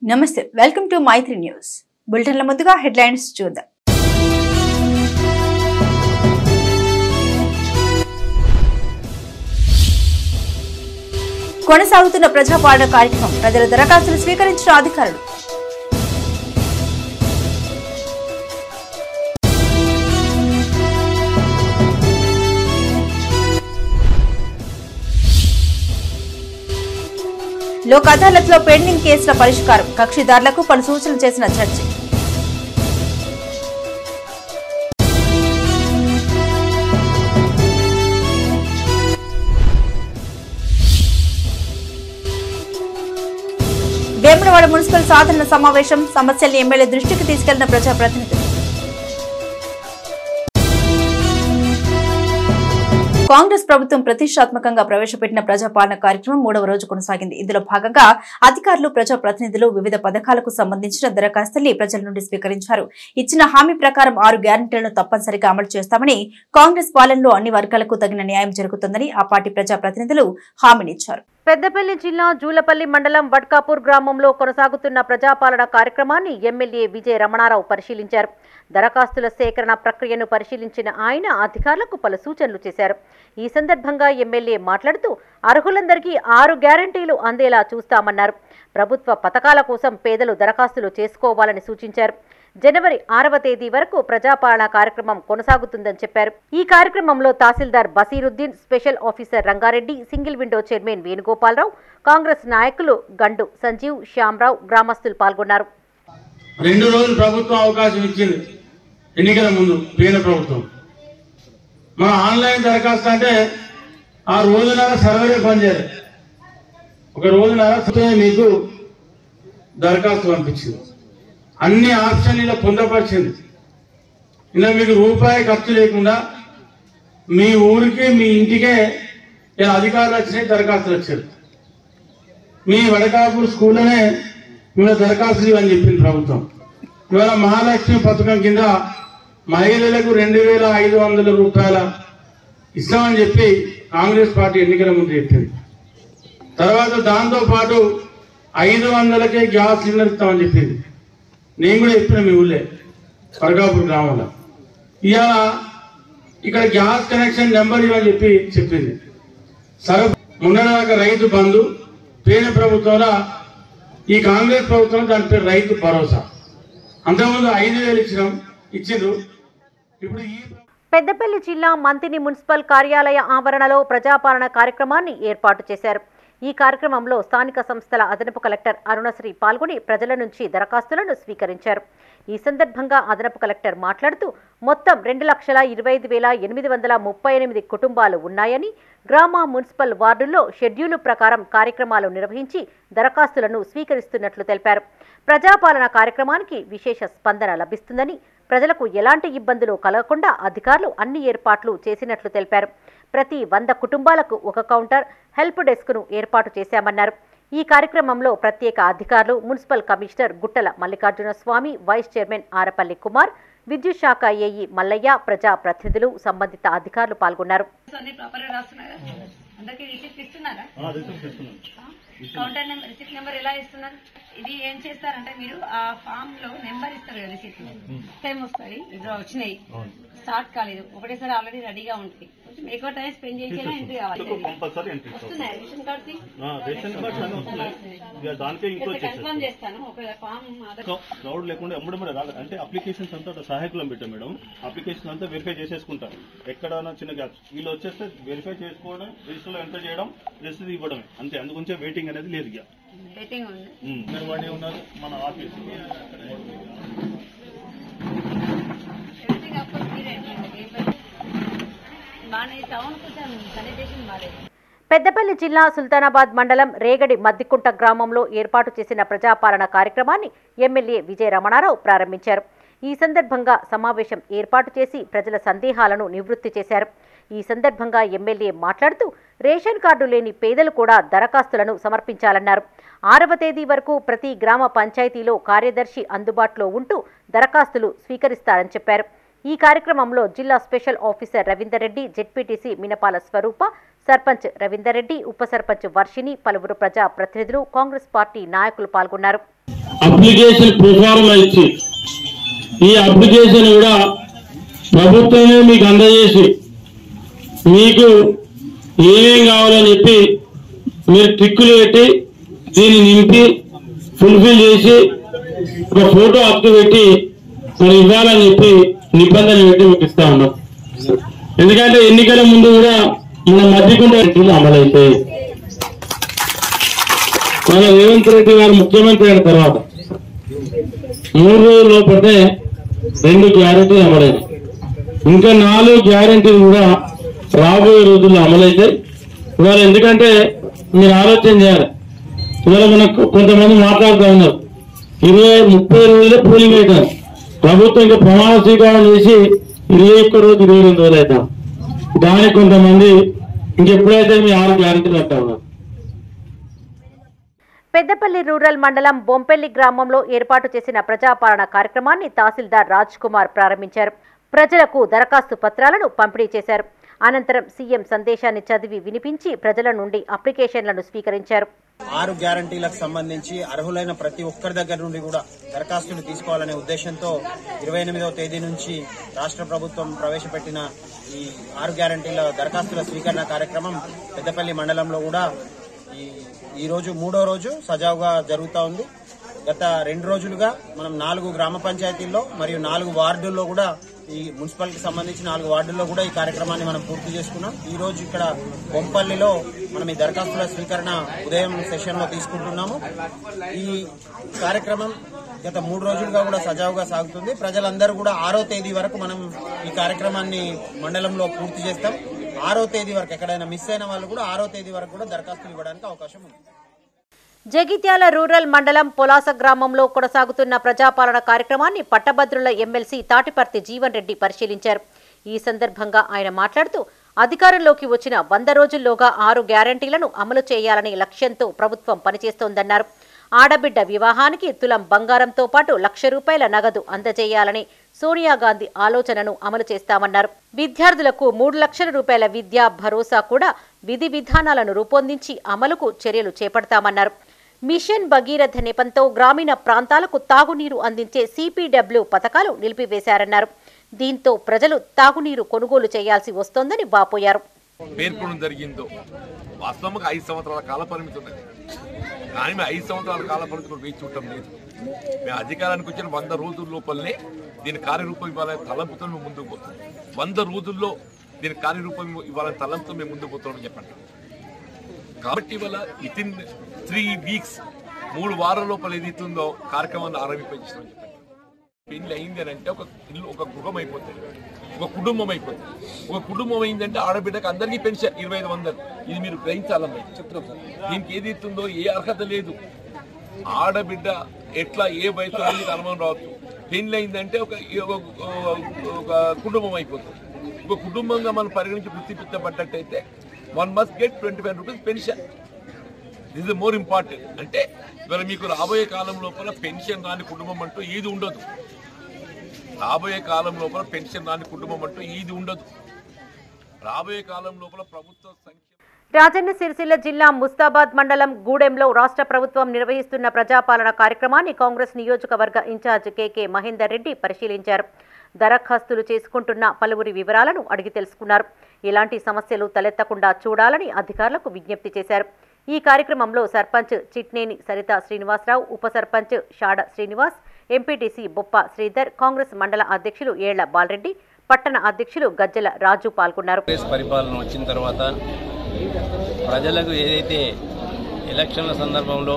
నమస్తే welcome to Maitri news బులెటిన్ల ముందుగా హెడ్లైన్స్ చూద్దాం కొనసాగుతున్న ప్రజాపాలన కార్యక్రమం ప్రజల దరఖాస్తులు స్వీకరించిన అధికారులు లోక్ అదాలత్ లో పెండింగ్ కేసుల పరిష్కారం కక్షిదారులకు పలు సూచనలు చేసిన జడ్జి వేములవాడ మున్సిపల్ సాధారణ సమావేశం సమస్యల్ని ఎమ్మెల్యే దృష్టికి తీసుకెళ్లిన ప్రజాప్రతినిధులు కాంగ్రెస్ ప్రభుత్వం ప్రతిష్టాత్మకంగా ప్రవేశపెట్టిన ప్రజాపాలన కార్యక్రమం మూడవ రోజు కొనసాగింది ఇందులో భాగంగా అధికారులు ప్రజాప్రతినిధులు వివిధ పథకాలకు సంబంధించిన దరఖాస్తుల్ని ప్రజల నుండి స్వీకరించారు ఇచ్చిన హామీ ప్రకారం ఆరు గ్యారంటీలను తప్పనిసరిగా అమలు చేస్తామని కాంగ్రెస్ పాలనలో అన్ని వర్గాలకు తగిన న్యాయం జరుగుతుందని ఆ పార్టీ ప్రజాప్రతినిధులు హామీనిచ్చారు పెద్దపల్లి జిల్లా జూలపల్లి మండలం వడ్కాపూర్ గ్రామంలో కొనసాగుతున్న ప్రజాపాలన కార్యక్రమాన్ని ఎమ్మెల్యే విజయ రమణారావు పరిశీలించారు దరఖాస్తుల సేకరణ ప్రక్రియను పరిశీలించిన ఆయన అధికారులకు పలు సూచనలు చేశారు ఈ సందర్భంగా ఎమ్మెల్యే మాట్లాడుతూ అర్హులందరికీ ఆరు గ్యారంటీలు అందేలా చూస్తామన్నారు ప్రభుత్వ పథకాల కోసం పేదలు దరఖాస్తులు చేసుకోవాలని సూచించారు జనవరి ఆరవ తేదీ వరకు ప్రజాపాలన కార్యక్రమం కొనసాగుతుందని చెప్పారు ఈ కార్యక్రమంలో తహసీల్దార్ Basheeruddin special officer Rangareddy single window chairman Venugopalarao Congress నాయకులు గండు సంజీవ్ శ్యామరావు గ్రామస్తులు పాల్గొన్నారు రెండు రోజులు ప్రభుత్వం అవకాశం ఇచ్చింది ఎన్నికల ముందు కేంద్ర ప్రభుత్వం మన ఆన్లైన్ దరఖాస్తు అంటే ఆ రోజున్నర సర్వరే పనిచేయాలి ఒక రోజున్నర సర్వే మీకు దరఖాస్తు పంపించింది అన్ని ఆప్షన్ ఇలా పొందపరిచింది ఇలా మీకు రూపాయి ఖర్చు లేకుండా మీ ఊరికి మీ ఇంటికే ఇలా అధికారులు వచ్చినాయి దరఖాస్తులు వచ్చారు మీ వడకాపూర్ స్కూల్లోనే మేము దరఖాస్తులు ఇవని చెప్పింది ప్రభుత్వం ఇవాళ మహాలక్ష్మి పథకం కింద మహిళలకు రెండు వేల ఐదు వందల రూపాయల ఇస్తామని చెప్పి కాంగ్రెస్ పార్టీ ఎన్నికల ముందు చెప్పింది తర్వాత దాంతో పాటు ఐదు వందలకే గ్యాస్ సిలిండర్ ఇస్తామని చెప్పింది నేను కూడా చెప్పిన మీ ఊళ్ళే వడకాపూర్ గ్రామంలో ఇవాళ ఇక్కడ గ్యాస్ కనెక్షన్ నెంబర్ ఇవ్వని చెప్పి చెప్పింది సగ మొన్నటిదాకా రైతు బంధు పేద ప్రభుత్వంలో ఈ కాంగ్రెస్ ప్రభుత్వం దాని పేరు రైతు భరోసా అంతకుముందు ఐదు వేలు ఇచ్చినాం ఇచ్చిండ్రు ఇప్పుడు ఈ ప్రభుత్వం పెద్దపల్లి జిల్లా మంతిని మున్సిపల్ కార్యాలయ ఆవరణలో ప్రజాపాలన కార్యక్రమాన్ని ఏర్పాటు చేశారు ఈ కార్యక్రమంలో స్థానిక సంస్థల అదనపు కలెక్టర్ అరుణశ్రీ పాల్గొని ప్రజల నుంచి దరఖాస్తులను స్వీకరించారు ఈ సందర్భంగా అదనపు కలెక్టర్ మాట్లాడుతూ మొత్తం రెండు లక్షల ఇరవై ఐదు వేల ఎనిమిది వందల ముప్పై ఎనిమిది కుటుంబాలు ఉన్నాయని గ్రామ మున్సిపల్ వార్డుల్లో షెడ్యూలు ప్రకారం కార్యక్రమాలు నిర్వహించి దరఖాస్తులను స్వీకరిస్తున్నట్లు తెలిపారు ప్రజాపాలన కార్యక్రమానికి విశేష స్పందన లభిస్తుందని ప్రజలకు ఎలాంటి ఇబ్బందులు కలగకుండా అధికారులు అన్ని ఏర్పాట్లు చేసినట్లు తెలిపారు ప్రతి వంద కుటుంబాలకు ఒక కౌంటర్ హెల్ప్ డెస్క్ను ఏర్పాటు చేశామన్నారు ఈ కార్యక్రమంలో ప్రత్యేక అధికారులు municipal commissioner Guttala Mallikarjuna Swamy vice chairman Arapalli Kumar విద్యుత్ శాఖ ఏఈ మల్లయ్య ప్రజా ప్రతినిధులు సంబంధిత అధికారులు పాల్గొన్నారు అన్ని ప్రాపర్ గా రాస్తున్నారా అందరికి రిసిప్ట్ ఇస్తున్నారా కౌంటర్ నెంబర్ రిసిప్ట్ నెంబర్ ఎలా ఇస్తున్నారు ఇది ఏం చేస్తారంటే మీరు ఆ ఫామ్ లో నెంబర్ ఇస్తారు కదా రిసిప్ట్ టైం వస్తుంది ఇద్దరు వచ్చినాయి స్టార్ట్ కాలేదు ఒకటేసారి ఆల్రెడీ రెడీగా ఉంటుంది కొంచెం ఎక్కువ టైం స్పెండ్ చేసేలా ఎంట్రీ కావాలి కంపల్సరీ ఎంట్రీ వస్తున్నాయి రేషన్ కార్డ్ కి రేషన్ కార్డ్స్ అన్నీ వస్తున్నాయి ఇక దానికే ఇంకో కన్ఫర్మ్ చేస్తాను ఒక ఫామ్ క్రౌడ్ లేకుండా ఎమ్మడమే రాలేదు అంటే అప్లికేషన్స్ అంతా ఒక సహాయకులం పెట్టాం మేడం అప్లికేషన్ అంతా వెరిఫై చేసేసుకుంటారు ఎక్కడైనా చిన్న గ్యాప్స్ వీళ్ళు వచ్చేస్తే వెరిఫై చేసుకోవడం రిజిస్టర్ లో ఎంటర్ చేయడం రిజిస్టర్ ఇవ్వడమే అంతే అందుగురించే వెయిటింగ్ అనేది లేదు ఇక వెయిటింగ్ ఉంది ఉమ్. అంగన్వాడీ ఉన్నారు మన ఆఫీస్ ఎవ్రీథింగ్ అప్ బాగానే టౌన్ కొంచెం శానిటేషన్ బాగాలేదు పెద్దపల్లి జిల్లా సుల్తానాబాద్ మండలం రేగడి మద్దికుంట గ్రామంలో ఏర్పాటు చేసిన ప్రజాపాలన కార్యక్రమాన్ని ఎమ్మెల్యే విజయ రమణారావు ప్రారంభించారు ఈ సందర్భంగా సమావేశం ఏర్పాటు చేసి ప్రజల సందేహాలను నివృత్తి చేశారు ఈ సందర్భంగా ఎమ్మెల్యే మాట్లాడుతూ రేషన్ కార్డు లేని పేదలు కూడా దరఖాస్తులను సమర్పించాలన్నారు ఆరవ తేదీ వరకు ప్రతి గ్రామ పంచాయతీలో కార్యదర్శి అందుబాటులో ఉంటూ దరఖాస్తులు స్వీకరిస్తారని చెప్పారు ఈ కార్యక్రమంలో జిల్లా special officer Ravinder Reddy ZPTC Minapala Swaroopa sarpanch Ravinder Reddy ఉప సర్పంచ్ వర్షిని పలువురు ప్రజా ప్రతినిధులు కాంగ్రెస్ పార్టీ నాయకులు పాల్గొన్నారు అప్లికేషన్ ప్రొఫార్మా ఇచ్చి ఈ అప్లికేషన్ కూడా ప్రభుత్వమే మీకు అందజేసి మీకు ఏమేం కావాలని చెప్పి మీరు ట్రిక్కులు పెట్టి దీన్ని నింపి ఫుల్ఫిల్ చేసి ఒక ఫోటో అప్పు పెట్టి మరి ఇవ్వాలని చెప్పి నిబంధనలు పెట్టి మీకు ఇస్తా ఉన్నాం ఎందుకంటే ఎన్నికల ముందు కూడా మన మధ్యకుండ అమలైతాయి మన రేవంత్ రెడ్డి గారు ముఖ్యమంత్రి అయిన తర్వాత మూడు రోజుల లోపలే రెండు గ్యారెంటీలు అమలైంది ఇంకా నాలుగు గ్యారెంటీలు కూడా రాబోయే రోజుల్లో అమలైతాయి ఇవాళ ఎందుకంటే మీరు ఆలోచన చేయాలి ఇవాళ మనకు కొంతమంది మాట్లాడుతూ ఉన్నారు ఇరవై ముప్పై రోజులే పోలింగ్ అవుతాం ప్రభుత్వం ఇంకా ప్రమాణ స్వీకారం చేసి ఇరవై ఒక్క రోజు ఇరవై రెండు రోజులు అవుతాం దానికి కొంతమంది ఇంకెప్పుడైతే మీ ఆరు గ్యారెంటీలు అంటా ఉన్నారు పెద్దపల్లి రూరల్ మండలం బొంపెల్లి గ్రామంలో ఏర్పాటు చేసిన ప్రజాపాలన కార్యక్రమాన్ని తహసీల్దార్ రాజ్ కుమార్ ప్రారంభించారు ప్రజలకు దరఖాస్తు పత్రాలను పంపిణీ చేశారు అనంతరం సీఎం సందేశాన్ని చదివి వినిపించి ప్రజల నుండి అప్లికేషన్లను స్వీకరించారు ఆరు గ్యారంటీలకు సంబంధించి అర్హులైన ప్రతి ఒక్కరి దగ్గర నుండి కూడా దరఖాస్తులు తీసుకోవాలనే ఉద్దేశంతో ఇరవై ఎనిమిదవ తేదీ నుంచి రాష్ట్ర ప్రభుత్వం ప్రవేశపెట్టిన ఈ ఆరు గ్యారంటీల దరఖాస్తుల స్వీకరణ కార్యక్రమం పెద్దపల్లి మండలంలో కూడా ఈ ఈ రోజు మూడో రోజు సజావుగా జరుగుతూ ఉంది గత రెండు రోజులుగా మనం నాలుగు గ్రామ పంచాయతీల్లో మరియు నాలుగు వార్డుల్లో కూడా ఈ మున్సిపాలిటీకి సంబంధించి నాలుగు వార్డుల్లో కూడా ఈ కార్యక్రమాన్ని మనం పూర్తి చేసుకున్నాం ఈ రోజు ఇక్కడ బొంపల్లిలో మనం ఈ దరఖాస్తుల స్వీకరణ ఉదయం సెషన్ లో తీసుకుంటున్నాము ఈ కార్యక్రమం గత మూడు రోజులుగా కూడా సజావుగా సాగుతుంది ప్రజలందరూ కూడా ఆరో తేదీ వరకు మనం ఈ కార్యక్రమాన్ని మండలంలో పూర్తి చేస్తాం ఆరో తేదీ వరకు ఎక్కడైనా మిస్ అయిన వాళ్ళు కూడా ఆరో తేదీ వరకు కూడా దరఖాస్తులు ఇవ్వడానికి అవకాశం ఉంది జగిత్యాల రూరల్ మండలం పొలాస గ్రామంలో కొనసాగుతున్న ప్రజాపాలన కార్యక్రమాన్ని పట్టభద్రుల ఎమ్మెల్సీ తాటిపర్తి జీవన్ రెడ్డి పరిశీలించారు ఈ సందర్భంగా ఆయన మాట్లాడుతూ అధికారంలోకి వచ్చిన వంద రోజుల్లోగా ఆరు గ్యారంటీలను అమలు చేయాలనే లక్ష్యంతో ప్రభుత్వం పనిచేస్తోందన్నారు ఆడబిడ్డ వివాహానికి తులం బంగారంతో పాటు లక్ష రూపాయల నగదు అందజేయాలని సోనియా గాంధీ ఆలోచనను అమలు చేస్తామన్నారు విద్యార్థులకు మూడు లక్షల రూపాయల విద్యా భరోసా కూడా విధి విధానాలను రూపొందించి అమలుకు చర్యలు చేపడతామన్నారు మిషన్ భగీరథ నెపంతో గ్రామీణ ప్రాంతాలకు తాగునీరు అందించే సిపిడబ్ల్యూ పథకాలు నిలిపివేశారన్నారు దీంతో ప్రజలు తాగునీరు కొనుగోలు చేయాల్సి వస్తోందని వాపోయారు పేర్కొనడం జరిగిందో వాస్తవంగా ఐదు సంవత్సరాల కాల పరిమితి ఉన్నది కానీ మేము ఐదు సంవత్సరాల కాల పరిమితి కూడా వేచి చూడటం లేదు మేము అధికారానికి వచ్చిన వంద రోజుల లోపలనే దీని కార్యరూపం ఇవ్వాలని తలంపుతో మేము ముందుకు పోతాం వంద రోజుల్లో దీని కార్యరూపం ఇవ్వాలని తలంపుతో మేము ముందుకు పోతామని చెప్పండి కాబట్టి ఇవాళ విత్ ఇన్ త్రీ వీక్స్ మూడు వారాల లోపల ఏదైతుందో కార్యక్రమాన్ని ఆరంభించామని చెప్పండి పెళ్లి అయింది అని అంటే ఒక ఇల్లు ఒక గృహం అయిపోతుంది ఒక కుటుంబం అయిపోతుంది ఒక కుటుంబం అయిందంటే ఆడబిడ్డకు అందరికీ పెన్షన్ ఇరవై ఐదు వందలు ఇది మీరు గ్రహించాలమ్మా చెప్తున్నాం సార్ దీనికి ఏది ఇస్తుందో ఏ అర్హత లేదు ఆడబిడ్డ ఎట్లా ఏ వయసులో మీకు అనుభవం రావచ్చు పెళ్లి అయిందంటే ఒక ఒక- ఒక కుటుంబం అయిపోతుంది ఒక కుటుంబంగా మనం పరిగణించి గుర్తించబడ్డట్టయితే one must get twenty five rupees pension this is more important అంటే ఇవాళ మీకు రాబోయే కాలం లోపల పెన్షన్ రాని కుటుంబం అంటూ ఏది ఉండదు రాబోయే కాలం లోపల పెన్షన్ రాని కుటుంబం అంటూ ఏది ఉండదు రాబోయే కాలం లోపల ప్రభుత్వ సంఖ్య రాజన్న సిరిసిల్ల జిల్లా ముస్తాబాద్ మండలం గూడెంలో రాష్ట్ర ప్రభుత్వం నిర్వహిస్తున్న ప్రజాపాలన కార్యక్రమాన్ని కాంగ్రెస్ నియోజకవర్గ ఇన్ఛార్జ్ కెకే మహేందర్ రెడ్డి పరిశీలించారు దరఖాస్తులు చేసుకుంటున్న పలువురి వివరాలను అడిగి తెలుసుకున్నారు ఇలాంటి సమస్యలు తలెత్తకుండా చూడాలని అధికారులకు విజ్ఞప్తి చేశారు ఈ కార్యక్రమంలో సర్పంచ్ చిట్నేని సరిత శ్రీనివాసరావు ఉప సర్పంచ్ షాడ శ్రీనివాస్ ఎంపీటీసీ బొప్ప శ్రీధర్ కాంగ్రెస్ మండల అధ్యక్షులు ఏళ్ల బాలరెడ్డి పట్టణ అధ్యక్షులు గజ్జల రాజు పాల్గొన్నారు కాంగ్రెస్ పరిపాలన వచ్చిన తర్వాత ప్రజలకు ఏదైతే ఎలక్షన్ల సందర్భంలో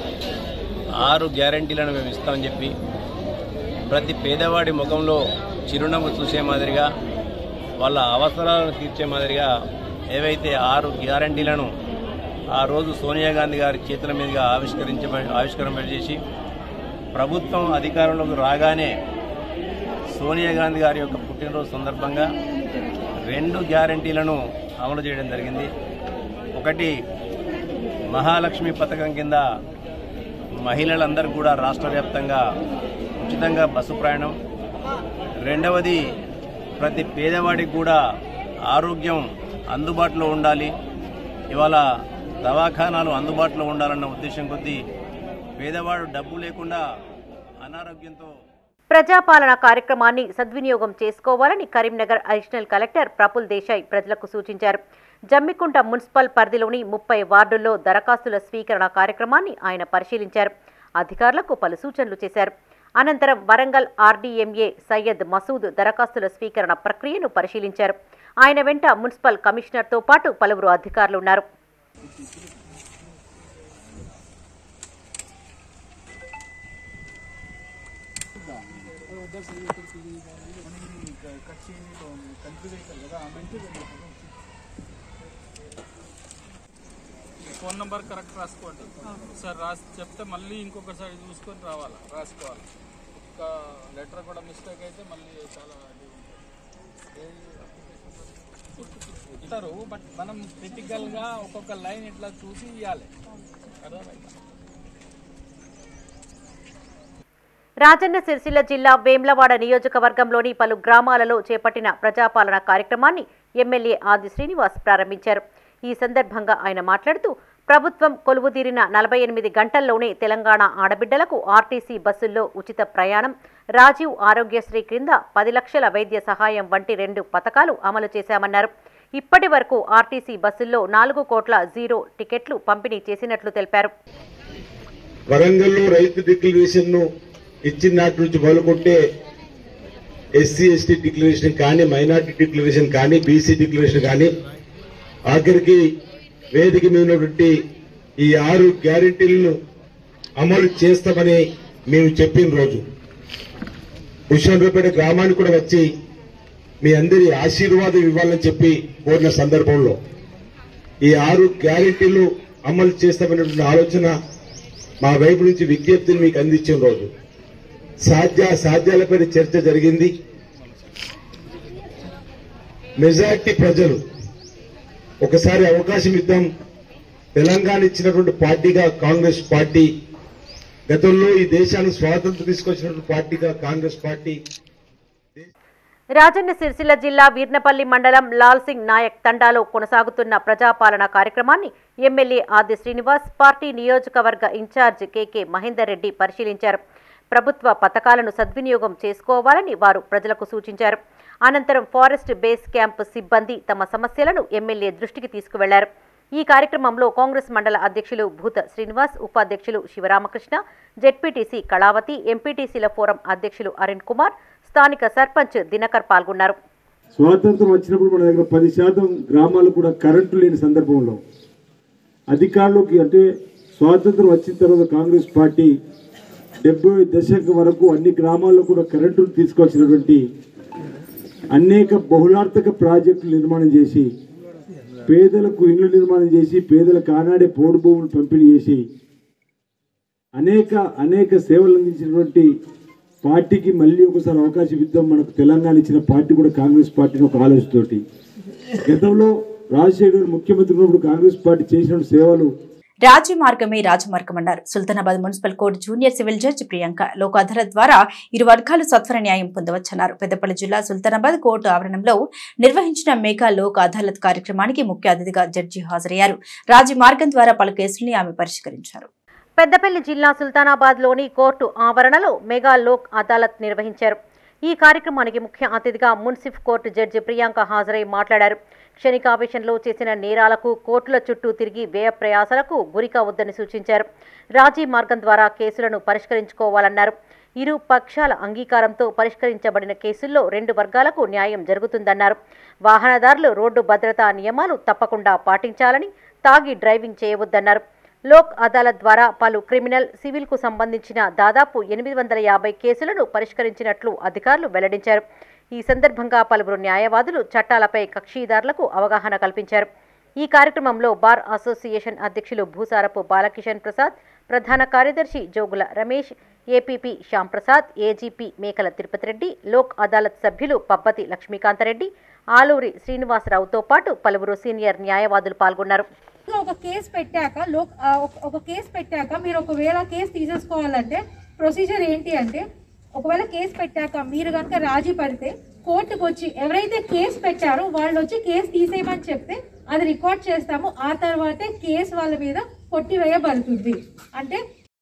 ఆరు గ్యారంటీలను మేము ఇస్తామని చెప్పి ప్రతి పేదవాడి ముఖంలో చిరునవ్వు చూసే మాదిరిగా వాళ్ళ అవసరాలను తీర్చే మాదిరిగా ఏవైతే ఆరు గ్యారంటీలను ఆ రోజు సోనియా గాంధీ గారి చేతుల మీదుగా ఆవిష్కరించ ఆవిష్కరణ చేసి ప్రభుత్వం అధికారంలోకి రాగానే సోనియా గాంధీ గారి యొక్క పుట్టినరోజు సందర్భంగా రెండు గ్యారంటీలను అమలు చేయడం జరిగింది ఒకటి మహాలక్ష్మి పథకం కింద మహిళలందరూ కూడా రాష్ట్ర వ్యాప్తంగా ఉచితంగా బస్సు ప్రయాణం రెండవది ప్రతి పేదవాడికి కూడా ఆరోగ్యం అందుబాటులో ఉండాలి ఇవాళ దవాఖానాలు అందుబాటులో ఉండాలన్న ఉద్దేశం కొద్దీ పేదవాడు డబ్బు లేకుండా అనారోగ్యంతో ప్రజాపాలన కార్యక్రమాన్ని సద్వినియోగం చేసుకోవాలని కరీంనగర్ అడిషనల్ కలెక్టర్ ప్రఫుల్ దేశాయ్ ప్రజలకు సూచించారు జమ్మికుంట మున్సిపల్ పరిధిలోని ముప్పై వార్డుల్లో దరఖాస్తుల స్వీకరణ కార్యక్రమాన్ని ఆయన పరిశీలించారు అధికారులకు పలు సూచనలు చేశారు అనంతరం వరంగల్ ఆర్డీఎంఏ సయ్యద్ మసూద్ దరఖాస్తుల స్వీకరణ ప్రక్రియను పరిశీలించారు ఆయన వెంట మున్సిపల్ కమిషనర్తో పాటు పలువురు అధికారులు ఉన్నారు ఫోన్ నంబర్ కరెక్ట్ రాసుకోండి సార్ రాసి చెప్తే మళ్ళీ ఇంకొకసారి చూసుకొని రావాలి రాసుకోవాలి ఒక్క లెటర్ కూడా మిస్టేక్ అయితే మళ్ళీ చాలా ఇది ఉంటుంది. ఇస్తారు బట్ మనం క్రిటికల్ గా ఒక్కొక్క లైన్ ఇట్లా చూసి ఇవ్వాలి అర్థమైందా రాజన్న సిరిసిల్ల జిల్లా వేమ్లవాడ నియోజకవర్గంలోని పలు గ్రామాలలో చేపట్టిన ప్రజాపాలన కార్యక్రమాన్ని ఎమ్మెల్యే ఆది శ్రీనివాస్ ప్రారంభించారు ఈ సందర్భంగా ఆయన మాట్లాడుతూ ప్రభుత్వం కొలువుదీరిన నలభై ఎనిమిది గంటల్లోనే తెలంగాణ ఆడబిడ్డలకు ఆర్టీసీ బస్సుల్లో ఉచిత ప్రయాణం రాజీవ్ ఆరోగ్యశ్రీ క్రింద పది లక్షల వైద్య సహాయం వంటి రెండు పథకాలు అమలు చేశామన్నారు ఇప్పటి వరకు ఆర్టీసీ బస్సుల్లో నాలుగు కోట్ల జీరో టికెట్లు పంపిణీ చేసినట్లు తెలిపారు వరంగల్లో రైతు డిక్లరేషన్ ను ఇచ్చిన నాటి నుంచి మొదలుకుంటే ఎస్సీ ఎస్టీ డిక్లరేషన్ కానీ మైనార్టీ డిక్లరేషన్ కానీ బీసీ డిక్లరేషన్ కానీ ఆఖరికి వేదిక మీద ఉన్నటువంటి ఈ ఆరు గ్యారెంటీలను అమలు చేస్తామని మేము చెప్పిన రోజు హుషాన్పేట గ్రామానికి కూడా వచ్చి మీ అందరి ఆశీర్వాదం ఇవ్వాలని చెప్పి కోరిన సందర్భంలో ఈ ఆరు గ్యారెంటీలు అమలు చేస్తామనేటువంటి ఆలోచన మా వైపు నుంచి విజ్ఞప్తిని మీకు అందించిన రోజు సాధ్య సాధ్యాలపై చర్చ జరిగింది మెజార్టీ ప్రజలు ఒకసారి అవకాశం ఇద్దాం తెలంగాణ ఇచ్చినటువంటి పార్టీగా కాంగ్రెస్ పార్టీ గతంలో ఈ దేశానికి స్వాతంత్రం తీసుకొచ్చినటువంటి పార్టీగా కాంగ్రెస్ పార్టీ రాజన్న సిరిసిల్ల జిల్లా వీర్నపల్లి మండలం లాల్ సింగ్ నాయక్ తండాలో కొనసాగుతున్న ప్రజాపాలన కార్యక్రమాన్ని ఎమ్మెల్యే ఆది శ్రీనివాస్ పార్టీ నియోజకవర్గ ఇన్ఛార్జ్ కెకే మహేందర్ రెడ్డి పరిశీలించారు ప్రభుత్వ పథకాలను సద్వినియోగం చేసుకోవాలని వారు ప్రజలకు సూచించారు అనంతరం ఫారెస్ట్ బేస్ క్యాంప్ సిబ్బంది తమ సమస్యలను ఎమ్మెల్యే దృష్టికి తీసుకువెళ్లారు ఈ కార్యక్రమంలో కాంగ్రెస్ మండల అధ్యక్షులు భూత శ్రీనివాస్ ఉపాధ్యక్షులు శివరామకృష్ణ జెడ్పీటీసీ కళావతి ఎంపీటీసీల ఫోరం అధ్యక్షులు అరుణ్ కుమార్ స్థానిక సర్పంచ్ దినకర్ పాల్గొన్నారు స్వాతంత్రం వచ్చినప్పుడు మన దగ్గర పది శాతం గ్రామాలు కూడా కరెంటు లేని సందర్భంలో అధికారంలోకి అంటే స్వాతంత్రం వచ్చిన తర్వాత కాంగ్రెస్ పార్టీ డెబ్బై దశకం వరకు అన్ని గ్రామాల్లో కూడా కరెంటును తీసుకొచ్చినటువంటి అనేక బహుళార్థక ప్రాజెక్టులు నిర్మాణం చేసి పేదలకు ఇళ్ళు నిర్మాణం చేసి పేదలకు ఆనాడే పోడు భూములు పంపిణీ చేసి అనేక అనేక సేవలు అందించినటువంటి పార్టీకి మళ్ళీ ఒకసారి అవకాశం ఇద్దాం మనకు తెలంగాణ ఇచ్చిన పార్టీ కూడా కాంగ్రెస్ పార్టీని ఒక ఆలోచనతోటి గతంలో రాజశేఖర్ గారు ముఖ్యమంత్రి ఉన్నప్పుడు కాంగ్రెస్ పార్టీ చేసిన సేవలు రాజ్య మార్గమే రాజమార్గం అన్నారు Sultanabad municipal court junior civil judge Priyanka Lok Adalat ద్వారా ఇరు వర్గాలు సత్వర న్యాయం పొందవచ్చన్నారు పెద్దపల్లి జిల్లా సుల్తానాబాద్ కోర్టు ఆవరణంలో నిర్వహించిన మెగా లోక్ అదాలత్ కార్యక్రమానికి ముఖ్య అతిథిగా జడ్జి హాజరయ్యారు రాజ్య మార్గం ద్వారా పలు కేసుల్ని ఆమె పరిష్కరించారు పెద్దపల్లి జిల్లా సుల్తానాబాద్లోని కోర్టు ఆవరణలో మెగా లోక్ అదాలత్ నిర్వహించారు ఈ కార్యక్రమానికి ముఖ్య అతిథిగా మున్సిఫ్ కోర్టు జడ్జి ప్రియాంక హాజరై మాట్లాడారు క్షణికావేశంలో చేసిన నేరాలకు కోర్టుల చుట్టూ తిరిగి వ్యయ ప్రయాసలకు గురి కావద్దని సూచించారు రాజీ మార్గం ద్వారా కేసులను పరిష్కరించుకోవాలన్నారు ఇరు పక్షాల అంగీకారంతో పరిష్కరించబడిన కేసుల్లో రెండు వర్గాలకు న్యాయం జరుగుతుందన్నారు వాహనదారులు రోడ్డు భద్రతా నియమాలు తప్పకుండా పాటించాలని తాగి డ్రైవింగ్ చేయవద్దన్నారు లోక్ అదాలత్ ద్వారా పలు క్రిమినల్ సివిల్కు సంబంధించిన దాదాపు ఎనిమిది వందల యాభై కేసులను పరిష్కరించినట్లు అధికారులు వెల్లడించారు ఈ సందర్భంగా పలువురు న్యాయవాదులు చట్టాలపై కక్షిదారులకు అవగాహన కల్పించారు ఈ కార్యక్రమంలో బార్ అసోసియేషన్ అధ్యక్షులు భూసారపు బాలకిషన్ ప్రసాద్ ప్రధాన కార్యదర్శి జోగుల రమేష్ ఏపీపీ శ్యాంప్రసాద్ ఏజీపీ మేకల తిరుపతి రెడ్డి లోక్ అదాలత్ సభ్యులు పబ్బతి లక్ష్మీకాంతరెడ్డి ఆలూరి శ్రీనివాసరావుతో పాటు పలువురు సీనియర్ న్యాయవాదులు పాల్గొన్నారు ఒక కేసు పెట్టాక లోక్ ఆ, ఒక- ఒక కేసు పెట్టాక మీరు ఒకవేళ కేసు తీసేసుకోవాలంటే ప్రొసీజర్ ఏంటి అంటే ఒకవేళ కేసు పెట్టాక మీరు కనుక రాజీ పడితే కోర్టుకు వచ్చి ఎవరైతే కేసు పెట్టారో వాళ్ళు వచ్చి కేసు తీసేయమని చెప్తే అది రికార్డ్ చేస్తాము ఆ తర్వాతే కేసు వాళ్ళ మీద కొట్టివేయబడుతుంది అంటే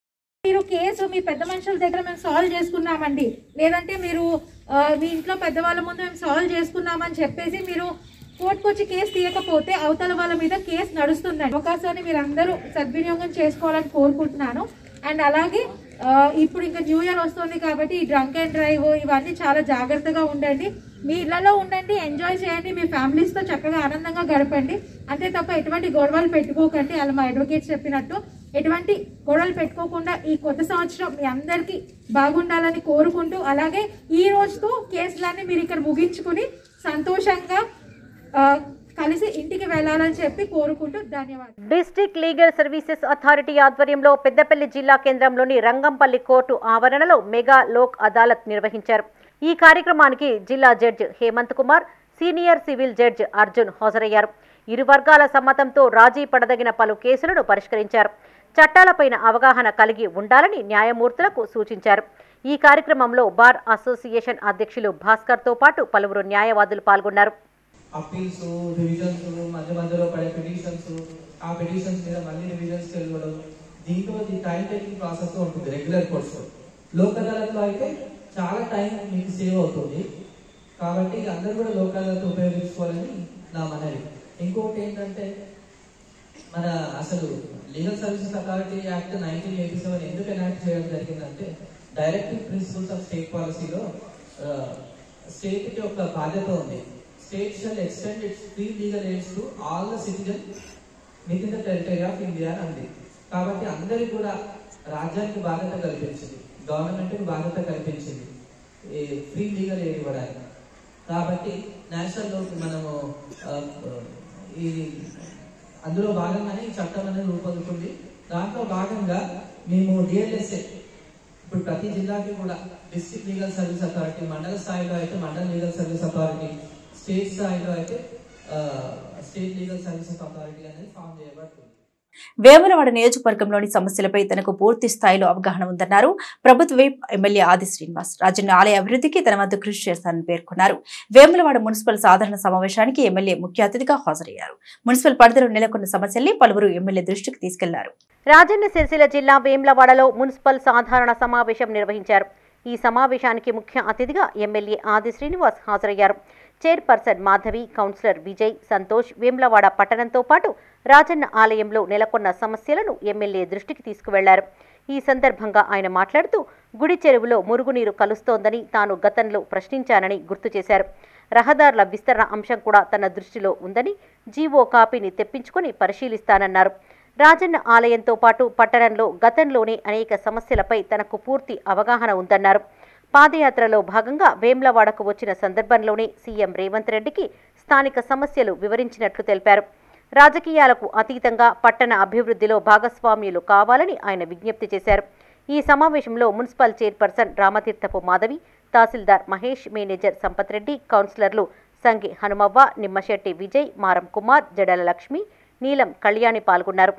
మీరు కేసు మీ పెద్ద మనుషుల దగ్గర మేము సాల్వ్ చేసుకున్నామండి లేదంటే మీరు ఆ, మీ ఇంట్లో పెద్దవాళ్ళ ముందు మేము సాల్వ్ చేసుకున్నామని చెప్పేసి మీరు కోర్టుకు వచ్చి కేసు తీయకపోతే అవతల వాళ్ళ మీద కేసు నడుస్తుందండి అవకాశాన్ని మీరు అందరూ సద్వినియోగం చేసుకోవాలని కోరుకుంటున్నాను అండ్ అలాగే ఆ, ఇప్పుడు ఇంకా న్యూ ఇయర్ వస్తుంది కాబట్టి ఈ డ్రంక్ అండ్ డ్రైవ్ ఇవన్నీ చాలా జాగ్రత్తగా ఉండండి మీ ఇళ్లలో ఉండండి ఎంజాయ్ చేయండి మీ ఫ్యామిలీస్తో చక్కగా ఆనందంగా గడపండి అంతే తప్ప ఎటువంటి గొడవలు పెట్టుకోకండి అలా మా అడ్వకేట్స్ చెప్పినట్టు ఎటువంటి గొడవలు పెట్టుకోకుండా ఈ కొత్త సంవత్సరం మీ అందరికీ బాగుండాలని కోరుకుంటూ అలాగే ఈ రోజుతో కేసులన్నీ మీరు ఇక్కడ ముగించుకుని సంతోషంగా ఆ, కలిసి ఇంటికి వెళ్ళాలని చెప్పి కోరుకుంటూ ధన్యవాదాలు డిస్ట్రిక్ట్ లీగల్ సర్వీసెస్ అథారిటీ ఆధ్వర్యంలో పెద్దపల్లి జిల్లా కేంద్రంలోని రంగంపల్లి కోర్టు ఆవరణలో మెగా లోక్ అదాలత్ నిర్వహించారు ఈ కార్యక్రమానికి జిల్లా judge Hemanth Kumar senior civil judge Arjun హాజరయ్యారు ఇరు వర్గాల సమ్మతంతో రాజీ పడదగిన పలు కేసులను పరిష్కరించారు చట్టాలపైన అవగాహన కలిగి ఉండాలని న్యాయమూర్తులకు సూచించారు ఈ కార్యక్రమంలో బార్ అసోసియేషన్ అధ్యక్షులు భాస్కర్తో పాటు పలువురు న్యాయవాదులు పాల్గొన్నారు అప్పీల్స్ రివిజన్స్ మధ్య మధ్యలో పడే పిటిషన్స్ ఆ పిటిషన్స్ మీద మళ్ళీ రివిజన్స్ వెళ్ళడం దీంట్లో ఈ టైం టేకింగ్ ప్రాసెస్ ఉంటుంది రెగ్యులర్ కోర్స్ లోక్ అదాలత్లో అయితే చాలా టైం మీకు సేవ్ అవుతుంది కాబట్టి అందరూ కూడా లోక్ అదాలత్ ఉపయోగించుకోవాలని నా మనవి ఇంకొకటి ఏంటంటే మన అసలు legal services authority act nineteen eighty seven ఎందుకు ఎనాక్ట్ చేయడం జరిగిందంటే డైరెక్టివ్ ప్రిన్సిపల్స్ ఆఫ్ స్టేట్ పాలసీలో స్టేట్ కి ఒక బాధ్యత ఉంది state shall extend its free legal aids to all the citizen with in the territory of India అంది కాబట్టి అందరికి కూడా రాజ్యానికి బాధ్యత కల్పించింది గవర్నమెంట్ కి బాధ్యత కల్పించింది ఫ్రీ లీగల్ ఎయిడ్ ఇవ్వడానికి కాబట్టి నేషనల్ లో మనము ఆ, ఈ అందులో భాగంగానే ఈ చట్టం అనేది రూపొందుతుంది దాంట్లో భాగంగా మేము డిఎల్ఎస్ఏ ఇప్పుడు ప్రతి జిల్లాకి కూడా డిస్ట్రిక్ట్ లీగల్ సర్వీస్ అథారిటీ మండల స్థాయిలో అయితే మండల లీగల్ సర్వీస్ అథారిటీ స్టేట్ స్థాయిలో అయితే స్టేట్ లీగల్ సర్వీసెస్ అథారిటీ అనేది ఫామ్ చేయబడుతుంది వేములవాడ నియోజకవర్గంలోని సమస్యలపై తనకు పూర్తి స్థాయిలో అవగాహన ఉందన్నారు ప్రభుత్వ విప్ ఎమ్మెల్యే ఆది శ్రీనివాస్ రాజన్న ఆలయ అభివృద్ధికి తన వద్ద కృషి చేస్తానని పేర్కొన్నారు వేములవాడ మున్సిపల్ సాధారణ సమావేశానికి ఎమ్మెల్యే ముఖ్య అతిథిగా హాజరయ్యారు మున్సిపల్ పరిధిలో నెలకొన్న సమస్యల్ని పలువురు ఎమ్మెల్యే దృష్టికి తీసుకెళ్లారు రాజన్న సిరిసిల్ల జిల్లా వేమ్లవాడలో మున్సిపల్ సాధారణ సమావేశం నిర్వహించారు ఈ సమావేశానికి ముఖ్య అతిథిగా ఎమ్మెల్యే ఆది శ్రీనివాస్ హాజరయ్యారు చైర్పర్సన్ మాధవి కౌన్సిలర్ విజయ్ సంతోష్ వేమ్లవాడ పట్టణంతో పాటు రాజన్న ఆలయంలో నెలకొన్న సమస్యలను ఎమ్మెల్యే దృష్టికి తీసుకువెళ్లారు ఈ సందర్భంగా ఆయన మాట్లాడుతూ గుడి చెరువులో మురుగునీరు కలుస్తోందని తాను గతంలో ప్రశ్నించానని గుర్తు చేశారు రహదారుల విస్తరణ అంశం కూడా తన దృష్టిలో ఉందని జీవో కాపీని తెప్పించుకొని పరిశీలిస్తానన్నారు రాజన్న ఆలయంతో పాటు పట్టణంలో గతంలోనే అనేక సమస్యలపై తనకు పూర్తి అవగాహన ఉందన్నారు పాదయాత్రలో భాగంగా వేమ్లవాడకు వచ్చిన సందర్భంలోనే సీఎం రేవంత్ రెడ్డికి స్థానిక సమస్యలు వివరించినట్లు తెలిపారు రాజకీయాలకు అతీతంగా పట్టణ అభివృద్ధిలో భాగస్వామ్యులు కావాలని ఆయన విజ్ఞప్తి చేశారు ఈ సమావేశంలో మున్సిపల్ చైర్పర్సన్ రామతీర్థపు మాధవి తహసీల్దార్ మహేష్ మేనేజర్ సంపత్ రెడ్డి కౌన్సిలర్లు సంగి హనుమవ్వ నిమ్మశెట్టి విజయ్ మారం కుమార్ జడల లక్ష్మి నీలం కళ్యాణి పాల్గొన్నారు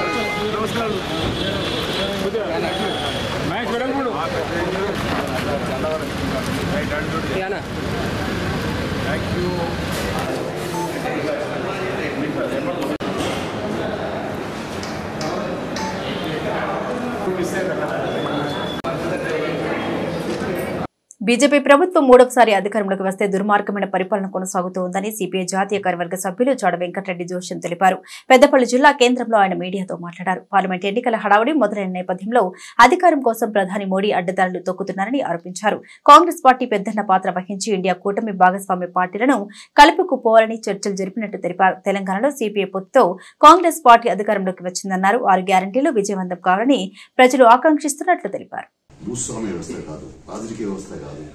బీజేపీ ప్రభుత్వం మూడవసారి అధికారంలోకి వస్తే దుర్మార్గమైన పరిపాలన కొనసాగుతూ ఉందని సిపిఐ జాతీయ కార్యవర్గ సభ్యులు చాడ వెంకటరెడ్డి జోష్యం తెలిపారు పెద్దపల్లి జిల్లా కేంద్రంలో ఆయన మీడియాతో మాట్లాడారు పార్లమెంట్ ఎన్నికల హడావుడి మొదలైన నేపథ్యంలో అధికారం కోసం ప్రధాని మోడీ అడ్డదారులు తొక్కుతున్నారని ఆరోపించారు కాంగ్రెస్ పార్టీ పెద్దన్న పాత్ర వహించి ఇండియా కూటమి భాగస్వామ్య పార్టీలను కలుపుకుపోవాలని చర్చలు జరిపినట్టు తెలిపారు తెలంగాణలో సిపిఐ పొత్తుతో కాంగ్రెస్ పార్టీ అధికారంలోకి వచ్చిందన్నారు ఆరు గ్యారంటీలు విజయవంతం కావాలని ప్రజలు ఆకాంక్షిస్తున్నట్లు తెలిపారు భూస్వామ్య వ్యవస్థ కాదు రాజకీయ వ్యవస్థ కాదు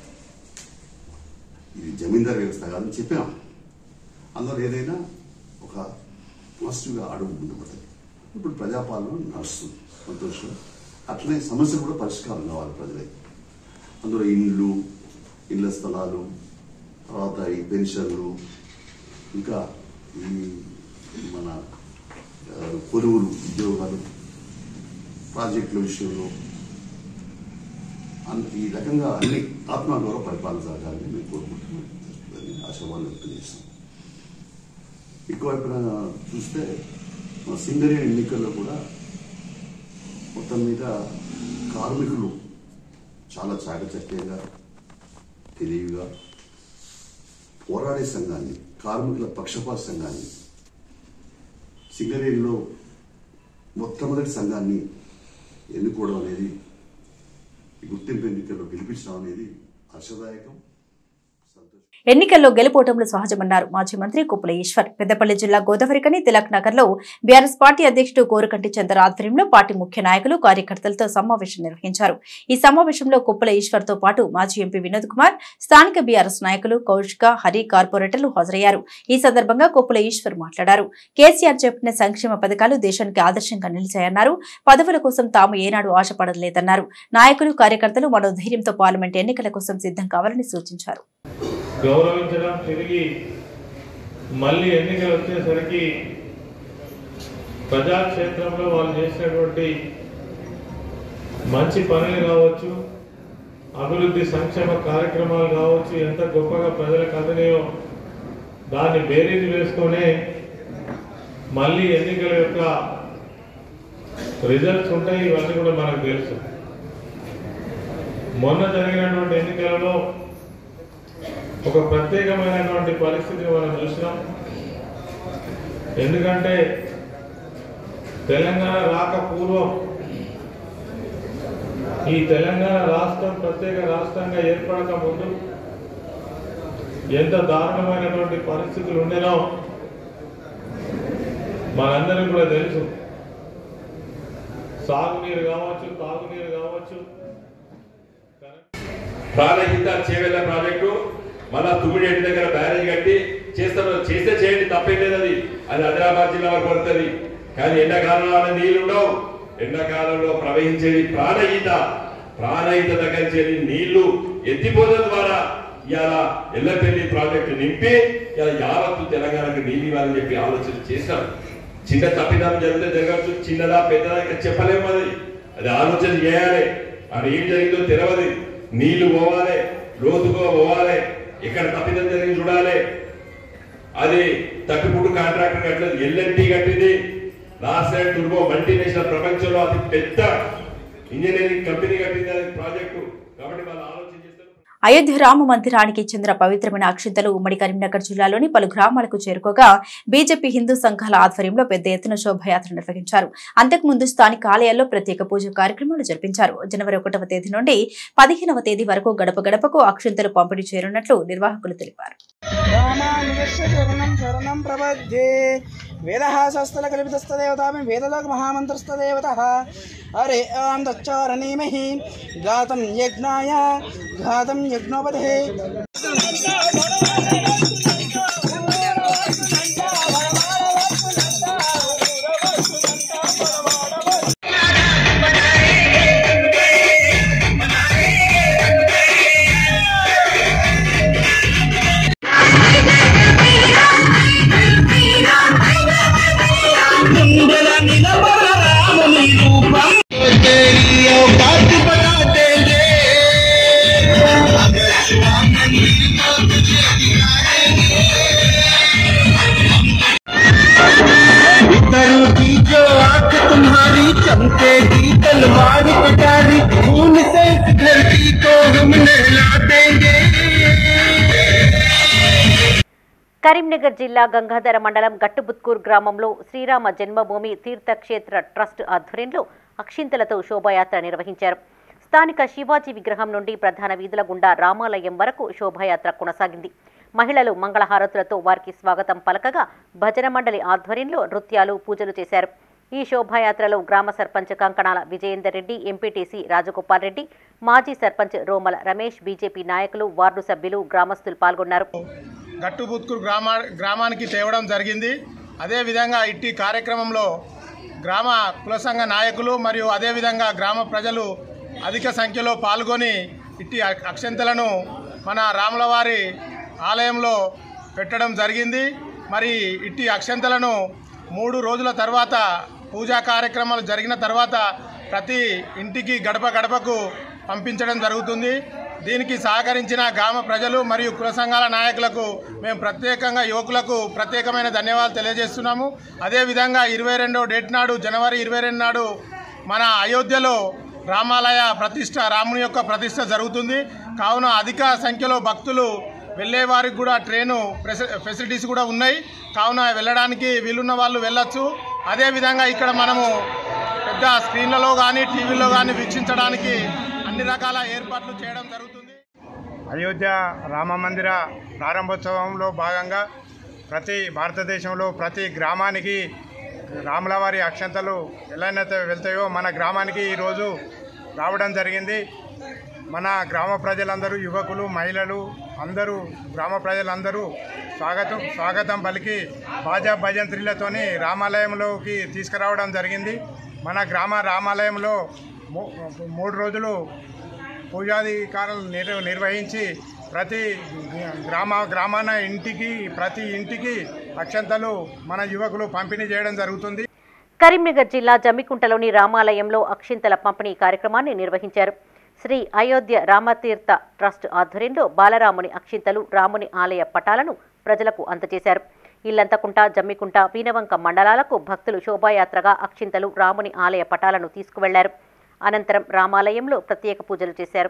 ఇది జమీందార్ వ్యవస్థ కాదు అని చెప్పాం అందులో ఏదైనా ఒక పాజిటివ్గా అడుగు ముందు పడుతుంది ఇప్పుడు ప్రజాపాలన నడుస్తుంది సంతోషం అట్లనే సమస్య కూడా పరిష్కారం కావాలి ప్రజలకి అందులో ఇండ్లు ఇళ్ల స్థలాలు తర్వాత ఈ పెన్షన్లు ఇంకా ఈ మన ఆ, కొలువులు ఉద్యోగాలు ప్రాజెక్టుల విషయంలో అన్- ఈ రకంగా అన్ని ఆత్మగౌరవ పరిపాలన సాగాలని మేము కోరుకుంటున్నాం దాన్ని ఆశావాళ్ళు వ్యక్తం చేస్తాం ఎక్కువైపున చూస్తే మా సింగరేణి ఎన్నికల్లో కూడా మొత్తం మీద కార్మికులు చాలా చాకచక్యంగా తెలివిగా పోరాడే సంఘాన్ని కార్మికుల పక్షపాత సంఘాన్ని సింగరేణిలో మొట్టమొదటి సంఘాన్ని ఎన్నుకోవడం అనేది ఈ గుర్తింపు ఎన్నికల్లో గెలిపించడం అనేది హర్షదాయకం ఎన్నికల్లో గెలుపోవటంలో సహజమన్నారు మాజీ మంత్రి కుప్పల ఈశ్వర్ పెద్దపల్లి జిల్లా గోదావరికని తిలక్ నగర్ లో బీఆర్ఎస్ పార్టీ అధ్యక్షుడు కోరకంటి చంద్ర ఆధ్వర్యంలో పార్టీ ముఖ్య నాయకులు కార్యకర్తలతో సమావేశం నిర్వహించారు ఈ సమావేశంలో కుప్పల ఈశ్వర్ తో పాటు మాజీ ఎంపీ వినోద్ కుమార్ స్థానిక బీఆర్ఎస్ నాయకులు కౌశిక హరి కార్పొరేటర్లు హాజరయ్యారు ఈ సందర్భంగా కుప్పల ఈశ్వర్ మాట్లాడారు కేసీఆర్ చెప్పిన సంక్షేమ పథకాలు దేశానికి ఆదర్శంగా నిలిచాయన్నారు పదవుల కోసం తాము ఏనాడు ఆశపడలేదన్నారు నాయకులు కార్యకర్తలు మనోధైర్యంతో పార్లమెంట్ ఎన్నికల కోసం సిద్ధం కావాలని సూచించారు గౌరవించడం తిరిగి మళ్ళీ ఎన్నికలు వచ్చేసరికి ప్రజాక్షేత్రంలో వాళ్ళు చేసినటువంటి మంచి పనులు కావచ్చు అభివృద్ధి సంక్షేమ కార్యక్రమాలు కావచ్చు ఎంత గొప్పగా ప్రజలకు అందినాయో దాన్ని బేరీజు వేసుకొనే మళ్ళీ ఎన్నికల యొక్క రిజల్ట్స్ ఉంటాయి ఇవన్నీ కూడా మనకు తెలుసు మొన్న జరిగినటువంటి ఎన్నికలలో ఒక ప్రత్యేకమైనటువంటి పరిస్థితిని మనం చూసినాం ఎందుకంటే తెలంగాణ రాక పూర్వం ఈ తెలంగాణ రాష్ట్రం ప్రత్యేక రాష్ట్రంగా ఏర్పడక ముందు ఎంత దారుణమైనటువంటి పరిస్థితులు ఉండేనో మనందరికీ కూడా తెలుసు సాగునీరు కావచ్చు తాగునీరు కావచ్చు ప్రాణహిత చేవెళ్ళ ప్రాజెక్టు మళ్ళా తుమ్మిడేటి దగ్గర బ్యారేజ్ కట్టి చేస్తారు చేస్తే చేయండి తప్పేం లేదు అది అది ఆదిలాబాద్ జిల్లా వరకు పడుతుంది కానీ ఎండాకాలంలో అలా నీళ్లు ఉండవు ఎండాకాలంలో ప్రవహించేది ప్రాణహిత ప్రాణహిత దగ్గర చేరి నీళ్లు ఎత్తిపోతల ద్వారా ఇవాళ ఎల్లపల్లి ప్రాజెక్టు నింపి ఇలా యావత్తు తెలంగాణకు నీళ్ళు ఇవ్వాలని చెప్పి ఆలోచన చేశాం చిన్న తప్పిదం జరిగితే జరగచ్చు చిన్నదా పెద్దదా ఇంకా చెప్పలేము అది అది ఆలోచన చేయాలి అది ఏం జరిగిందో తెలవదు నీళ్లు పోవాలి లోతుగా పోవాలి ఎక్కడ తప్పిదం జరిగి చూడాలి అది తట్టుపుట్టు కాంట్రాక్టర్ కట్టలేదు ఎల్ఎన్టీ కట్టింది లాస్ట్ సైడ్ టుర్బో మల్టీనేషనల్ ప్రపంచంలో అతి పెద్ద ఇంజనీరింగ్ కంపెనీ కట్టింది అది ప్రాజెక్టు కాబట్టి వాళ్ళు ఆలోచన అయోధ్య రామ మందిరానికి చెందిన పవిత్రమైన అక్షింతలు ఉమ్మడి కరీంనగర్ జిల్లాలోని పలు గ్రామాలకు చేరుకోగా బీజేపీ హిందూ సంఘాల ఆధ్వర్యంలో పెద్ద ఎత్తున శోభయాత్ర నిర్వహించారు అంతకుముందు స్థానిక ఆలయాల్లో ప్రత్యేక పూజ కార్యక్రమాలు జరిపించారు జనవరి ఒకటవ తేదీ నుండి పదిహేనవ తేదీ వరకు గడప గడపకు అక్షింతలు పంపిణీ చేయనున్నట్లు నిర్వాహకులు తెలిపారు రామానుజస్యరణం శరణం ప్రపద్యే వేద శాస్త్ర కల్పితస్తదేవతామి వేదలోక మహామంత్రస్తదేవత హరే ఆం దచ్చారణీమహి ఘాతం యజ్ఞాయ ఘాతం యజ్ఞోపదే इधर की जो आंख तुम्हारी चमकेगी तलवार कटारी खून से इस धरती को हम नहला देंगे కరీంనగర్ జిల్లా గంగాధర మండలం గట్టుబుత్కూర్ గ్రామంలో శ్రీరామ జన్మభూమి తీర్థక్షేత్ర ట్రస్ట్ ఆధ్వర్యంలో అక్షింతలతో శోభాయాత్ర నిర్వహించారు స్థానిక శివాజీ విగ్రహం నుండి ప్రధాన వీధుల గుండా రామాలయం వరకు శోభాయాత్ర కొనసాగింది మహిళలు మంగళహారతులతో వారికి స్వాగతం పలకగా భజన మండలి ఆధ్వర్యంలో నృత్యాలు పూజలు చేశారు ఈ శోభాయాత్రలో గ్రామ సర్పంచ్ కంకణాల విజయేందర్ రెడ్డి ఎంపీటీసీ రాజగోపాల్ రెడ్డి మాజీ సర్పంచ్ రోమల రమేష్ బీజేపీ నాయకులు వార్డు సభ్యులు గ్రామస్తులు పాల్గొన్నారు గట్టుబుత్కూరు గ్రామా గ్రామానికి తేవడం జరిగింది అదేవిధంగా ఇట్టి కార్యక్రమంలో గ్రామ కుల సంఘ నాయకులు మరియు అదేవిధంగా గ్రామ ప్రజలు అధిక సంఖ్యలో పాల్గొని ఇట్టి అ- అక్షంతలను మన రాములవారి ఆలయంలో పెట్టడం జరిగింది మరి ఇట్టి అక్షంతలను మూడు రోజుల తర్వాత పూజా కార్యక్రమాలు జరిగిన తర్వాత ప్రతి ఇంటికి గడప గడపకు పంపించడం జరుగుతుంది దీనికి సహకరించిన గ్రామ ప్రజలు మరియు కుల సంఘాల నాయకులకు మేము ప్రత్యేకంగా యువకులకు ప్రత్యేకమైన ధన్యవాదాలు తెలియజేస్తున్నాము అదేవిధంగా ఇరవై రెండో డేట్ నాడు జనవరి ఇరవై రెండు నాడు మన అయోధ్యలో రామాలయ ప్రతిష్ట రాముని యొక్క ప్రతిష్ట జరుగుతుంది కావున అధిక సంఖ్యలో భక్తులు వెళ్ళే వారికి కూడా ట్రైను ఫెసి- ఫెసిలిటీస్ కూడా ఉన్నాయి కావున వెళ్ళడానికి వీలున్న వాళ్ళు వెళ్ళొచ్చు అదేవిధంగా ఇక్కడ మనము పెద్ద స్క్రీన్లలో కానీ టీవీలో కానీ వీక్షించడానికి అన్ని రకాల ఏర్పాట్లు చేయడం జరుగుతుంది అయోధ్య రామ మందిర ప్రారంభోత్సవంలో భాగంగా ప్రతి భారతదేశంలో ప్రతి గ్రామానికి రాముల వారి అక్షంతలు ఎలానైతే వెళ్తాయో మన గ్రామానికి ఈరోజు రావడం జరిగింది మన గ్రామ ప్రజలందరూ యువకులు మహిళలు అందరూ గ్రామ ప్రజలందరూ స్వాగతం స్వాగతం పలికి బాజా భజంత్రిలతోని రామాలయంలోకి తీసుకురావడం జరిగింది మన గ్రామ రామాలయంలో మూ- మూడు రోజులు పూజాధికారులు నిర్ నిర్వహించి ప్రతి గ్రామ గ్రామాన ఇంటికి ప్రతి ఇంటికి అక్షంతలు మన యువకులు పంపిణీ చేయడం జరుగుతుంది కరీంనగర్ జిల్లా జమ్మికుంటలోని రామాలయంలో అక్షింతల పంపిణీ కార్యక్రమాన్ని నిర్వహించారు శ్రీ అయోధ్య రామతీర్థ ట్రస్ట్ ఆధ్వర్యంలో బాలరాముని అక్షింతలు రాముని ఆలయ పటాలను ప్రజలకు అందజేశారు ఇల్లంతకుంట జమ్మికుంట వీనవంక మండలాలకు భక్తులు శోభాయాత్రగా అక్షింతలు రాముని ఆలయ పటాలను తీసుకువెళ్లారు అనంతరం రామాలయంలో ప్రత్యేక పూజలు చేశారు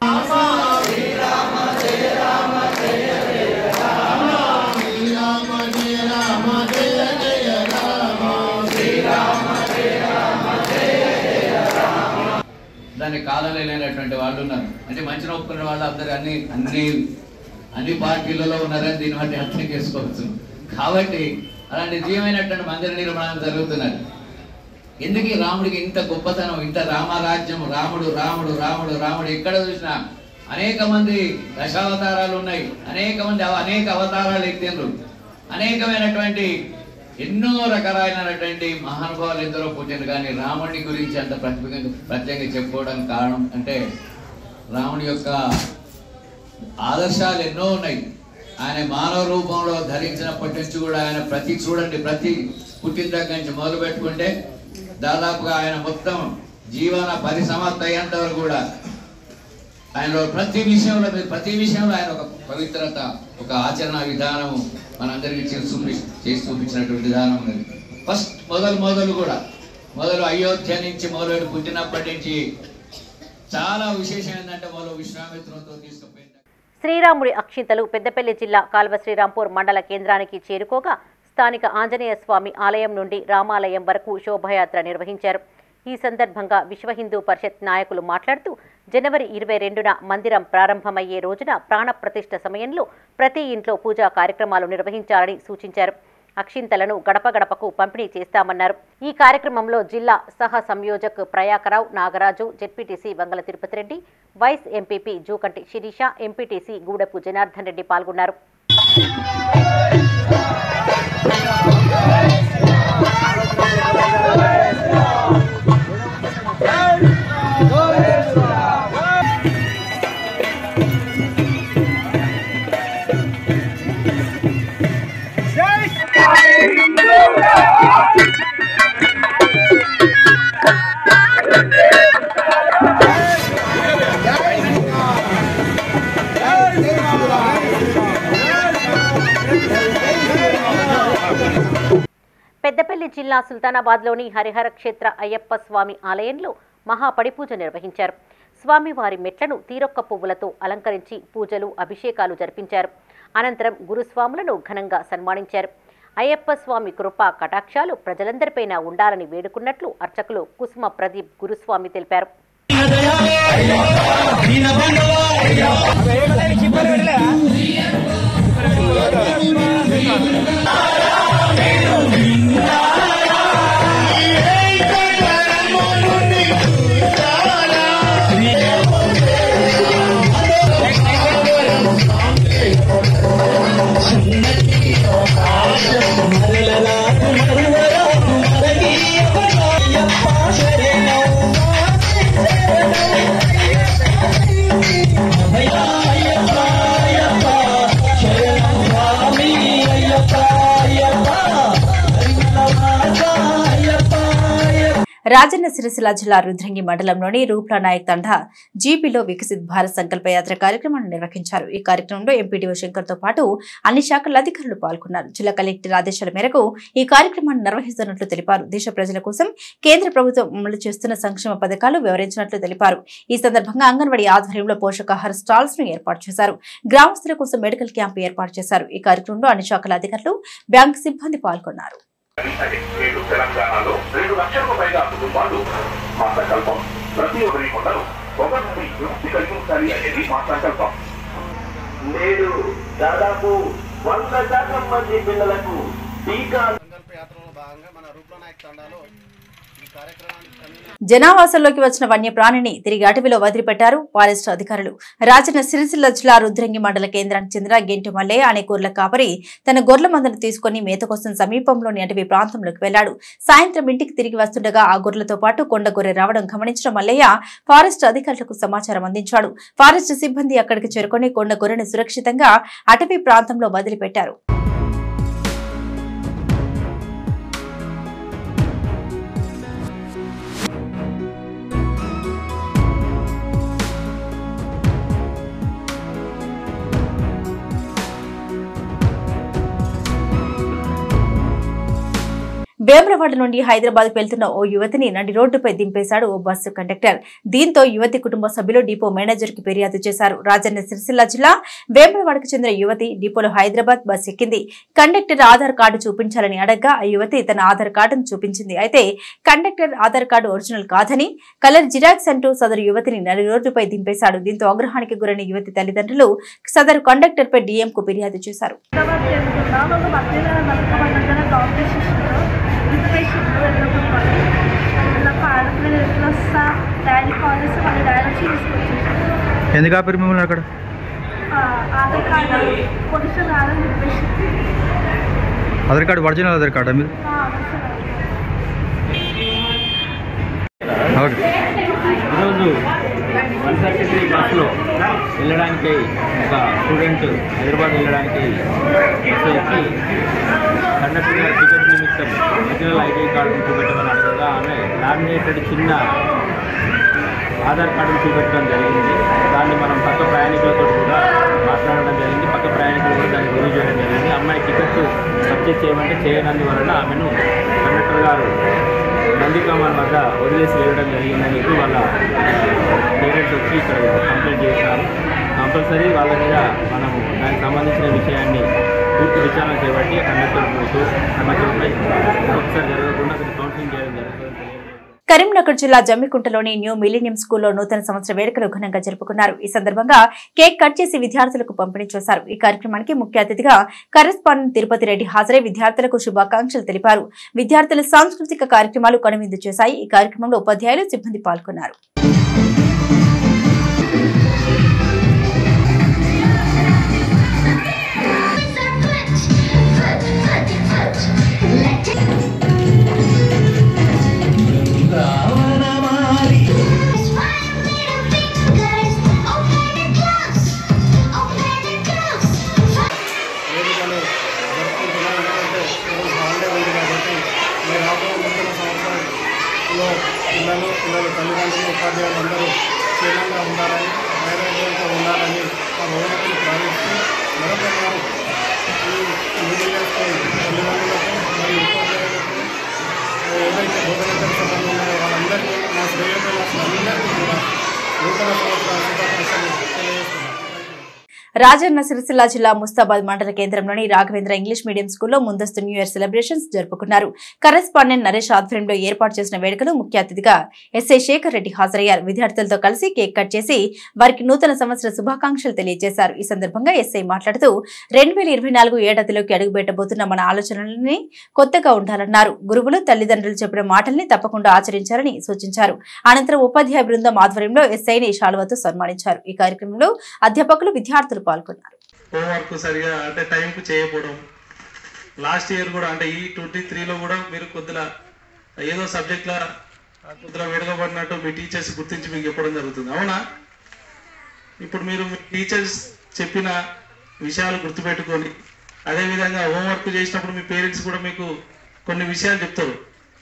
దాన్ని కాదలేనటువంటి వాళ్ళు ఉన్నారు అంటే మంచిగా ఒప్పుకున్న వాళ్ళు అందరూ అన్ని అన్ని అన్ని పార్టీలలో ఉన్నారని దీన్ని బట్టి అర్థం చేసుకోవచ్చు కాబట్టి అలాంటి జీవమైనటువంటి మందిర నిర్మాణం జరుగుతున్నది ఎందుకు ఈ రాముడికి ఇంత గొప్పతనం ఇంత రామరాజ్యం రాముడు రాముడు రాముడు రాముడు ఎక్కడ చూసినా అనేక మంది దశావతారాలు ఉన్నాయి అనేక మంది అవ- అనేక అవతారాలు ఎత్తిండ్రు అనేకమైనటువంటి ఎన్నో రకాలైనటువంటి మహానుభావులు ఎందరో పుట్టిండ్రు కానీ రాముడి గురించి అంత ప్రత్యేకంగా ప్రత్యేకంగా చెప్పుకోవడానికి కారణం అంటే రాముడి యొక్క ఆదర్శాలు ఎన్నో ఉన్నాయి ఆయన మానవ రూపంలో ధరించినప్పటి నుంచి కూడా ఆయన ప్రతి చూడండి ప్రతి పుట్టిన దగ్గర నుంచి మొదలు పెట్టుకుంటే దాదాపుగా ఆయన మొత్తం జీవన పరిసమాప్తి అయ్యేంత వరకు కూడా ఆయనలో ప్రతి విషయంలో మీరు ప్రతి విషయంలో ఆయన ఒక పవిత్రత ఒక ఆచరణ విధానం మనందరికీ చేసి చూపి చేసి చూపించినటువంటి విధానం ఉన్నది ఫస్ట్ మొదలు మొదలు కూడా మొదలు అయోధ్య నుంచి మొదలు పుట్టినప్పటి నుంచి చాలా విశేషం ఏంటంటే మొదలు విశ్వామిత్రంతో తీసుకుపోయింది శ్రీరాముడి అక్షింతలు పెద్దపల్లి జిల్లా కాల్వ శ్రీరాంపూర్ మండల కేంద్రానికి చేరుకోగా స్థానిక ఆంజనేయ స్వామి ఆలయం నుండి రామాలయం వరకు శోభాయాత్ర నిర్వహించారు ఈ సందర్భంగా విశ్వ హిందూ పరిషత్ నాయకులు మాట్లాడుతూ జనవరి ఇరవై రెండున మందిరం ప్రారంభమయ్యే రోజున ప్రాణప్రతిష్ఠ సమయంలో ప్రతి ఇంట్లో పూజా కార్యక్రమాలు నిర్వహించాలని సూచించారు అక్షింతలను గడప గడపకు పంపిణీ చేస్తామన్నారు ఈ కార్యక్రమంలో జిల్లా సహ సంయోజక్ Prayakarao Nagaraju ZPTC Vangala Tirupati Reddy vice MPP Jukanti Shirisha MPTC Gudapu Janardhan Reddy పాల్గొన్నారు పెద్దపల్లి జిల్లా సుల్తానాబాద్లోని హరిహర క్షేత్ర అయ్యప్ప స్వామి ఆలయంలో మహాపడిపూజ నిర్వహించారు స్వామివారి మెట్లను తీరొక్క పువ్వులతో అలంకరించి పూజలు అభిషేకాలు జరిపించారు అనంతరం గురుస్వాములను ఘనంగా సన్మానించారు అయ్యప్ప స్వామి కృపా కటాక్షాలు ప్రజలందరిపైన ఉండాలని వేడుకున్నట్లు అర్చకులు కుసుమ ప్రదీప్ గురుస్వామి తెలిపారు శరణం రాజన్న సిరిసిల్ల జిల్లా రుద్రంగి మండలంలోని రూప్లా నాయక్ తండా జీపీలో వికసిత్ భారత్ సంకల్ప యాత్ర కార్యక్రమాన్ని నిర్వహించారు ఈ కార్యక్రమంలో ఎంపీడీఓ శంకర్ తో పాటు అన్ని శాఖల అధికారులు పాల్గొన్నారు జిల్లా కలెక్టర్ ఆదేశాల మేరకు ఈ కార్యక్రమాన్ని నిర్వహిస్తున్నట్లు తెలిపారు దేశ ప్రజల కోసం కేంద్ర ప్రభుత్వం అమలు చేస్తున్న సంక్షేమ పథకాలు వివరించినట్లు తెలిపారు ఈ సందర్భంగా అంగన్వాడీ ఆధ్వర్యంలో పోషకాహార స్టాల్స్ ను ఏర్పాటు చేశారు గ్రామస్తుల కోసం మెడికల్ క్యాంప్ ఏర్పాటు చేశారు ఈ కార్యక్రమంలో అన్ని శాఖల అధికారులు బ్యాంకు సిబ్బంది పాల్గొన్నారు నేడు తెలంగాణలో రెండు లక్షలకు పైగా కుటుంబాలు మా సంకల్పం ప్రతి ఒక్కరి కొండలు ఒకరిని విముక్తి కలిగించాలి అనేది మా సంకల్పం నేడు దాదాపు వంద శాతం మంది పిల్లలకు టీకా జనావాసంలోకి వచ్చిన వన్యప్రాణిని తిరిగి అటవీలో వదిలిపెట్టారు ఫారెస్ట్ అధికారులు రాజన్న సిరిసిల్ల జిల్లా రుద్రంగి మండల కేంద్రానికి చెందిన గెంటి మల్లయ్య అనే గొర్రెల కాపరి తన గొర్రెల మందను తీసుకుని మేత కోసం సమీపంలోని అటవీ ప్రాంతంలోకి వెళ్లాడు సాయంత్రం ఇంటికి తిరిగి వస్తుండగా ఆ గొర్రెలతో పాటు కొండ గొర్రె రావడం గమనించిన మల్లయ్య ఫారెస్ట్ అధికారులకు సమాచారం అందించాడు ఫారెస్ట్ సిబ్బంది అక్కడికి చేరుకొని కొండ గొర్రెను సురక్షితంగా అటవీ ప్రాంతంలో వదిలిపెట్టారు వేములవాడ నుండి హైదరాబాద్ వెళ్తున్న ఓ యువతిని నడి రోడ్డుపై దింపేశాడు ఓ బస్సు కండక్టర్ దీంతో యువతి కుటుంబ సభ్యులు డిపో మేనేజర్ కి ఫిర్యాదు చేశారు రాజన్న సిరిసిల్ల జిల్లా వేములవాడకు చెందిన యువతి డిపోలో హైదరాబాద్ బస్ ఎక్కింది కండక్టర్ ఆధార్ కార్డు చూపించాలని అడగ్గా ఆ యువతి తన ఆధార్ కార్డును చూపించింది అయితే కండక్టర్ ఆధార్ కార్డు ఒరిజినల్ కాదని కలర్ జిరాక్స్ అంటూ సదరు యువతిని నడి రోడ్డుపై దింపేశాడు దీంతో ఆగ్రహానికి గురైన యువతి తల్లిదండ్రులు సదరు కండక్టర్ పై డీఎం కు ఫిర్యాదు చేశారు డాడీ కాల్ చేస్తే వాళ్ళ డాడీ వచ్చి తీసుకొచ్చేసి ఎందుకు ఆపారు మిమ్మల్ని అక్కడ ఆధార్ కార్డు పొజిషన్ కాదని చెప్పేసి ఆధార్ కార్డు ఒరిజినల్ ఆధార్ కార్డా మీరు ఓకే ఈరోజు వన్ థర్టీ త్రీ బస్సులో వెళ్ళడానికి ఒక స్టూడెంట్ హైదరాబాద్ వెళ్ళడానికి బస్సు ఎక్కి కండక్టర్ గారి టికెట్ నిమిత్తం ఒరిజినల్ ఐడి కార్డు చూపెట్టమని అడగగా ఆమె లామినేటెడ్ చిన్న ఆధార్ కార్డును చూపెట్టడం జరిగింది దాన్ని మనం పక్క ప్రయాణికులతో కూడా మాట్లాడడం జరిగింది పక్క ప్రయాణికులు కూడా దాన్ని రివ్యూ చేయడం జరిగింది అమ్మాయి టికెట్ పర్చేజ్ చేయమంటే చేయనందువలన ఆమెను కండక్టర్ గారు నందికామాన్ వద్ద వదిలేసి వెళ్ళడం జరిగిందని చెప్పి వాళ్ళ పేరెంట్స్ వచ్చి ఇక్కడ కంప్లైంట్ చేసినారు కంపల్సరీ వాళ్ళ మీద మనము దానికి సంబంధించిన విషయాన్ని పూర్తి విచారణ చేపట్టి కండక్టర్ కండక్టర్పై ఒకసారి జరగకుండా అతను కౌన్సిలింగ్ చేయడం జరుగుతుంది కరీంనగర్ జిల్లా జమ్మికుంటలోని న్యూ మిలీనియం స్కూల్లో నూతన సంవత్సర వేడుకలు ఘనంగా జరుపుకున్నారు ఈ సందర్భంగా కేక్ కట్ చేసి విద్యార్థులకు పంపిణీ చేశారు ఈ కార్యక్రమానికి ముఖ్య అతిథిగా కరెస్పాండెంట్ తిరుపతి రెడ్డి హాజరై విద్యార్థులకు శుభాకాంక్షలు తెలిపారు విద్యార్థుల సాంస్కృతిక కార్యక్రమాలు కనువిందు చేశాయి ఈ కార్యక్రమంలో ఉపాధ్యాయులు సిబ్బంది పాల్గొన్నారు వేడుకలు జరుపుకుంటున్నాం ఎందుకంటే ఈరోజు హాలిడే ఉంది కాబట్టి ఈ రాబోయే నూతన సంవత్సరంలో పిల్లలు పిల్లల తల్లిదండ్రులు ఉపాధ్యాయులు అందరూ క్షేమంగా ఉండాలని ఆరోగ్యంతో ఉండాలని ఆ భగవంతుని ప్రార్థిస్తూ మరొకసారి ఈ మీడియా తల్లిదండ్రులకు మరియు ఉపాధ్యాయులకు ఏవైతే బోధన సంబంధం ఉన్నాయో వాళ్ళందరికీ మా శ్రేయోభిలాషులు అందరికీ కూడా నూతన సంవత్సర శుభాకాంక్షలు తెలియజేస్తున్నాను రాజన్న సిరిసిల్ల జిల్లా ముస్తాబాద్ మండల కేంద్రంలోని రాఘవేంద్ర ఇంగ్లీష్ మీడియం స్కూల్లో ముందస్తు న్యూ ఇయర్ సెలబ్రేషన్స్ జరుపుకున్నారు కరెస్పాండెంట్ నరేష్ ఆధ్వర్యంలో ఏర్పాటు చేసిన వేడుకలు ముఖ్య అతిథిగా ఎస్ఐ శేఖర్ రెడ్డి హాజరయ్యారు విద్యార్థులతో కలిసి కేక్ కట్ చేసి వారికి నూతన సంవత్సర శుభాకాంక్షలు తెలియజేశారు ఈ సందర్భంగా ఎస్ఐ మాట్లాడుతూ రెండు వేల ఇరవై నాలుగు ఏడాదిలోకి అడుగుపెట్టబోతున్న మన ఆలోచనలని కొత్తగా ఉండాలన్నారు గురువులు తల్లిదండ్రులు చెప్పిన మాటల్ని తప్పకుండా ఆచరించాలని సూచించారు అనంతరం ఉపాధ్యాయ బృందం ఆధ్వర్యంలో ఎస్ఐని శాలువతో సన్మానించారు ఈ కార్యక్రమంలో అధ్యాపకులు విద్యార్థులు పాల్గొన్నారు హోంవర్క్ సరిగా అంటే టైంకు చేయకపోవడం లాస్ట్ ఇయర్ కూడా అంటే ఈ ట్వంటీ త్రీలో కూడా మీరు కొద్దిగా ఏదో సబ్జెక్ట్లో కొద్దిగా వెడగబడినట్టు మీ టీచర్స్ గుర్తించి మీకు చెప్పడం జరుగుతుంది అవునా ఇప్పుడు మీరు మీ టీచర్స్ చెప్పిన విషయాలు గుర్తుపెట్టుకొని అదేవిధంగా హోంవర్క్ చేసినప్పుడు మీ పేరెంట్స్ కూడా మీకు కొన్ని విషయాలు చెప్తారు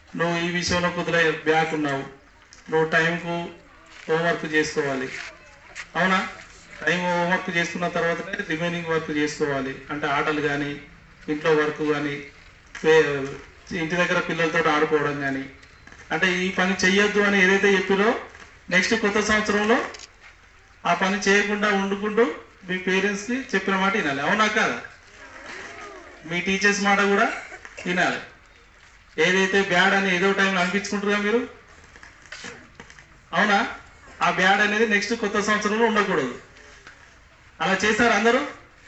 నువ్వు ఈ విషయంలో కొద్దిగా బ్యాక్ ఉన్నావు నువ్వు టైంకు హోంవర్క్ చేసుకోవాలి అవునా టైం హోంవర్క్ చేసుకున్న తర్వాత రిమైనింగ్ వర్క్ చేసుకోవాలి అంటే ఆటలు కానీ ఇంట్లో వర్క్ కానీ ఇంటి దగ్గర పిల్లలతో ఆడుకోవడం కానీ అంటే ఈ పని చెయ్యొద్దు అని ఏదైతే చెప్పిరో నెక్స్ట్ కొత్త సంవత్సరంలో ఆ పని చేయకుండా ఉండుకుంటూ మీ పేరెంట్స్కి చెప్పిన మాట వినాలి అవునా కాదా మీ టీచర్స్ మాట కూడా వినాలి ఏదైతే బ్యాడ్ అని ఏదో టైంలో అనిపించుకుంటారుగా మీరు అవునా ఆ బ్యాడ్ అనేది నెక్స్ట్ కొత్త సంవత్సరంలో ఉండకూడదు అలా చేశారు అందరూ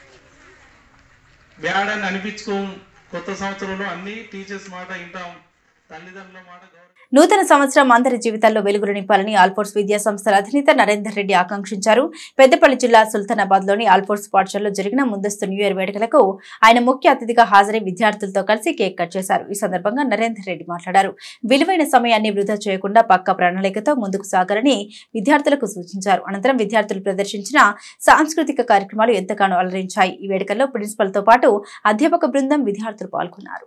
బ్యాడ్ అని అనిపించుకో కొత్త సంవత్సరంలో అన్ని టీచర్స్ మాట వింటాం తల్లిదండ్రుల మాట నూతన సంవత్సరం అందరి జీవితాల్లో వెలుగులు నింపాలని ఆల్ఫోర్స్ విద్యా సంస్థల అధినేత నరేందర్ రెడ్డి ఆకాంక్షించారు పెద్దపల్లి జిల్లా సుల్తానాబాద్ లోని ఆల్ఫోర్స్ పాఠశాలలో జరిగిన ముందస్తు న్యూ ఇయర్ వేడుకలకు ఆయన ముఖ్య అతిథిగా హాజరై విద్యార్థులతో కలిసి కేక్ కట్ చేశారు ఈ సందర్భంగా నరేందర్ రెడ్డి మాట్లాడారు విలువైన సమయాన్ని వృధా చేయకుండా పక్క ప్రణాళికతో ముందుకు సాగాలని విద్యార్థులకు సూచించారు అనంతరం విద్యార్థులు ప్రదర్శించిన సాంస్కృతిక కార్యక్రమాలు ఎంతగానో అలరించాయి ఈ వేడుకల్లో ప్రిన్సిపల్ తో పాటు అధ్యాపక బృందం విద్యార్థులు పాల్గొన్నారు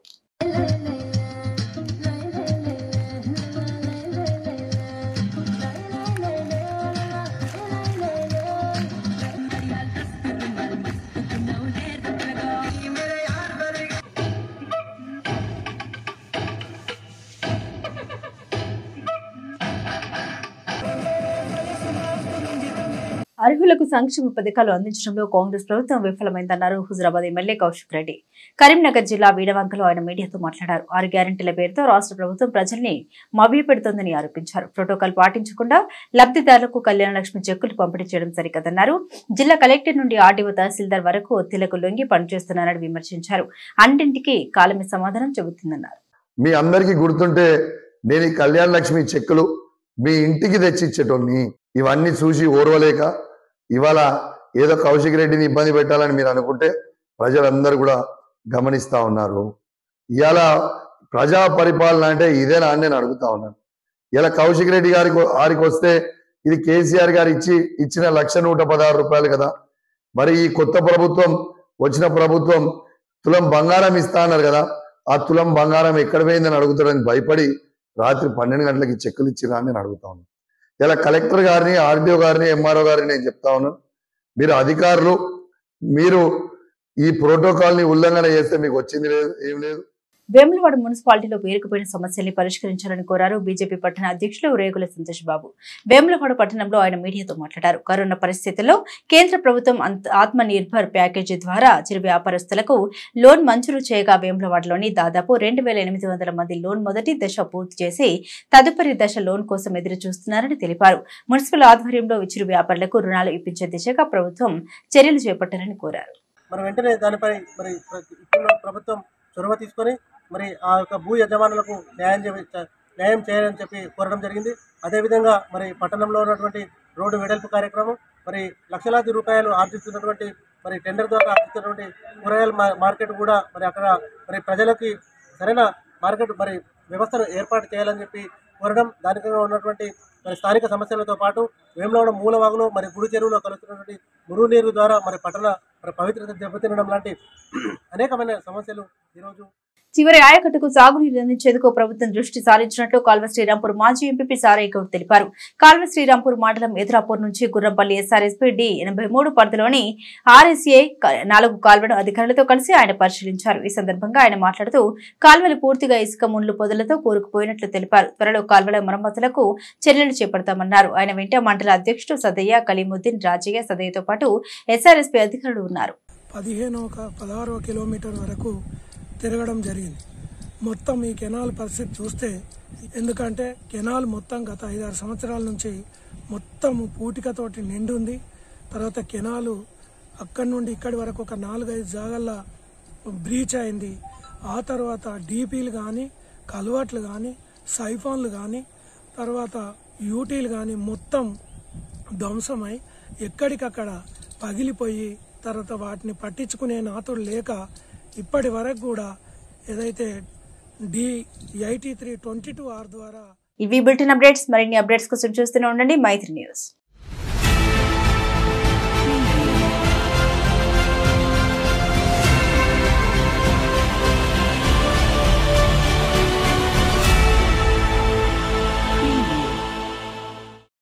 అర్హులకు సంక్షేమ పథకాలు అందించడంలో కాంగ్రెస్ ప్రభుత్వం విఫలమైందన్నారు హుజరాబాద్ ఎమ్మెల్యే కౌశిక్ రెడ్డి కరీంనగర్ జిల్లా వీడవంకలో ఆయన మీడియాతో మాట్లాడారు ఆరు గ్యారెంటీల పేరుతో రాష్ట్ర ప్రభుత్వం ప్రజల్ని మభ్యపెడుతోందని ఆరోపించారు ప్రోటోకాల్ పాటించకుండా లబ్ధిదారులకు కళ్యాణ లక్ష్మి చెక్కులు పంపిణీ చేయడం సరికదన్నారు జిల్లా కలెక్టర్ నుండి ఆర్డీఓ తహసీల్దార్ వరకు ఒత్తిళ్లకు లొంగి పనిచేస్తున్నారని విమర్శించారు అన్నింటికీ కాలమే సమాధానం చెబుతుందన్నారు మీ అందరికీ గుర్తుంటే నేను ఈ కళ్యాణ లక్ష్మి చెక్కులు మీ ఇంటికి తెచ్చి ఇచ్చేటోని ఇవన్నీ చూసి ఓర్వలేక ఇవాళ ఏదో కౌశిక్ రెడ్డిని ఇబ్బంది పెట్టాలని మీరు అనుకుంటే ప్రజలందరూ కూడా గమనిస్తా ఉన్నారు ఇవాళ ప్రజా పరిపాలన అంటే ఇదేనా అని నేను అడుగుతా ఉన్నాను ఇలా కౌశిక్ రెడ్డి గారికి ఆరికి వస్తే ఇది కేసీఆర్ గారు ఇచ్చి ఇచ్చిన లక్ష నూట పదహారు రూపాయలు కదా మరి ఈ కొత్త ప్రభుత్వం వచ్చిన ప్రభుత్వం తులం బంగారం ఇస్తా అన్నారు కదా ఆ తులం బంగారం ఎక్కడ పోయిందని అడుగుతారని భయపడి రాత్రి పన్నెండు గంటలకి చెక్కులు ఇచ్చిరా అని నేను అడుగుతా ఉన్నాను ఇలా కలెక్టర్ గారిని ఆర్డీఓ గారిని ఎంఆర్ఓ గారిని నేను చెప్తా ఉన్నాను మీరు అధికారులు మీరు ఈ ప్రోటోకాల్ని ఉల్లంఘన చేస్తే మీకు వచ్చింది లేదు ఏం లేదు వేములవాడ మున్సిపాలిటీలో పేరుకుపోయిన సమస్యల్ని పరిష్కరించాలని కోరారు బీజేపీ పట్టణ అధ్యక్షులు రేగుల సంతోష్ బాబు వేములవాడ పట్టణంలో ఆయన మీడియాతో మాట్లాడారు కరోనా పరిస్థితుల్లో కేంద్ర ప్రభుత్వం అంత- ఆత్మ నిర్భర్ ప్యాకేజీ ద్వారా చిరు వ్యాపారస్తులకు లోన్ మంజూరు చేయగా వేములవాడలోని దాదాపు రెండు వేల ఎనిమిది వందల మంది లోన్ మొదటి దశ పూర్తి చేసి తదుపరి దశ లోన్ కోసం ఎదురు చూస్తున్నారని తెలిపారు మున్సిపల్ ఆధ్వర్యంలో చిరు వ్యాపారులకు రుణాలు ఇప్పించే దిశగా ప్రభుత్వం చర్యలు చేపట్టాలని కోరారు మరి వెంటనే దానిపై మరి ప్ర- ఇప్పుడున్న ప్రభుత్వం చొరవ తీసుకొని మరి ఆ యొక్క భూ యజమానులకు న్యాయం చే- న్యాయం చేయాలని చెప్పి కోరడం జరిగింది అదేవిధంగా మరి పట్టణంలో ఉన్నటువంటి రోడ్డు వెడల్పు కార్యక్రమం మరి లక్షలాది రూపాయలు ఆర్జిస్తున్నటువంటి మరి టెండర్ ద్వారా ఆర్జిస్తున్నటువంటి కూరగాయల మా- మార్కెట్ కూడా మరి అక్కడ మరి ప్రజలకి సరైన మార్కెట్ మరి వ్యవస్థను ఏర్పాటు చేయాలని చెప్పి కోరడం దానికంగా ఉన్నటువంటి మరి స్థానిక సమస్యలతో పాటు వేములవాడ మూలవాగులో మరి గుడి చెరువులో కలుస్తున్నటువంటి మురుగునీరు ద్వారా మరి పట్టణ మరి పవిత్రత దెబ్బతినడం లాంటి అనేకమైన సమస్యలు ఈరోజు చివరి ఆయకట్టుకు సాగునీరు అందించేందుకు ప్రభుత్వం దృష్టి సారించినట్లు కాల్వ శ్రీరాంపూర్ మాజీ ఎంపీ సారయ్య గౌడ్ తెలిపారు కాల్వ శ్రీరాంపూర్ మండలం ఎదురాపూర్ నుంచి గుర్రంపల్లి ఎస్ఆర్ఎస్పీ డి ఎనభై మూడు పరిధిలోని ఆర్ఎస్ఏ నాలుగు కాల్వను అధికారులతో కలిసి ఆయన పరిశీలించారు ఈ సందర్భంగా ఆయన మాట్లాడుతూ కాల్వలు పూర్తిగా ఇసుక ముండ్లు పొదలతో కూరుకుపోయినట్లు తెలిపారు త్వరలో కాల్వల మరమ్మతులకు చర్యలు చేపడతామన్నారు ఆయన వెంట మండల అధ్యక్షుడు సదయ్య కలీముద్దీన్ రాజయ్య సదయ్యతో పాటు ఎస్ఆర్ఎస్పీ అధికారులు ఉన్నారు పదిహేను ఒక పదహారో కిలోమీటర్ వరకు తిరగడం జరిగింది మొత్తం ఈ కెనాల్ పరిస్థితి చూస్తే ఎందుకంటే కెనాల్ మొత్తం గత ఐదారు సంవత్సరాల నుంచి మొత్తం పూటికతోటి నిండుంది తర్వాత కెనాలు అక్కడి నుండి ఇక్కడి వరకు ఒక నాలుగైదు జాగల్లో బ్రీచ్ అయింది ఆ తర్వాత డీపీలు కానీ కల్వర్ట్లు కానీ సైఫాన్లు కానీ తర్వాత యూటీలు కానీ మొత్తం ధ్వంసమై ఎక్కడికక్కడ పగిలిపోయి తర్వాత వాటిని పట్టించుకునే నాతుడు లేక ఇప్పటి వరకు కూడా ఏదైతే D eighty three twenty two R ద్వారా ఇవి బులెటిన్ అప్డేట్స్ మరిన్ని అప్డేట్స్ కోసం చూస్తూనే ఉండండి మైత్రి న్యూస్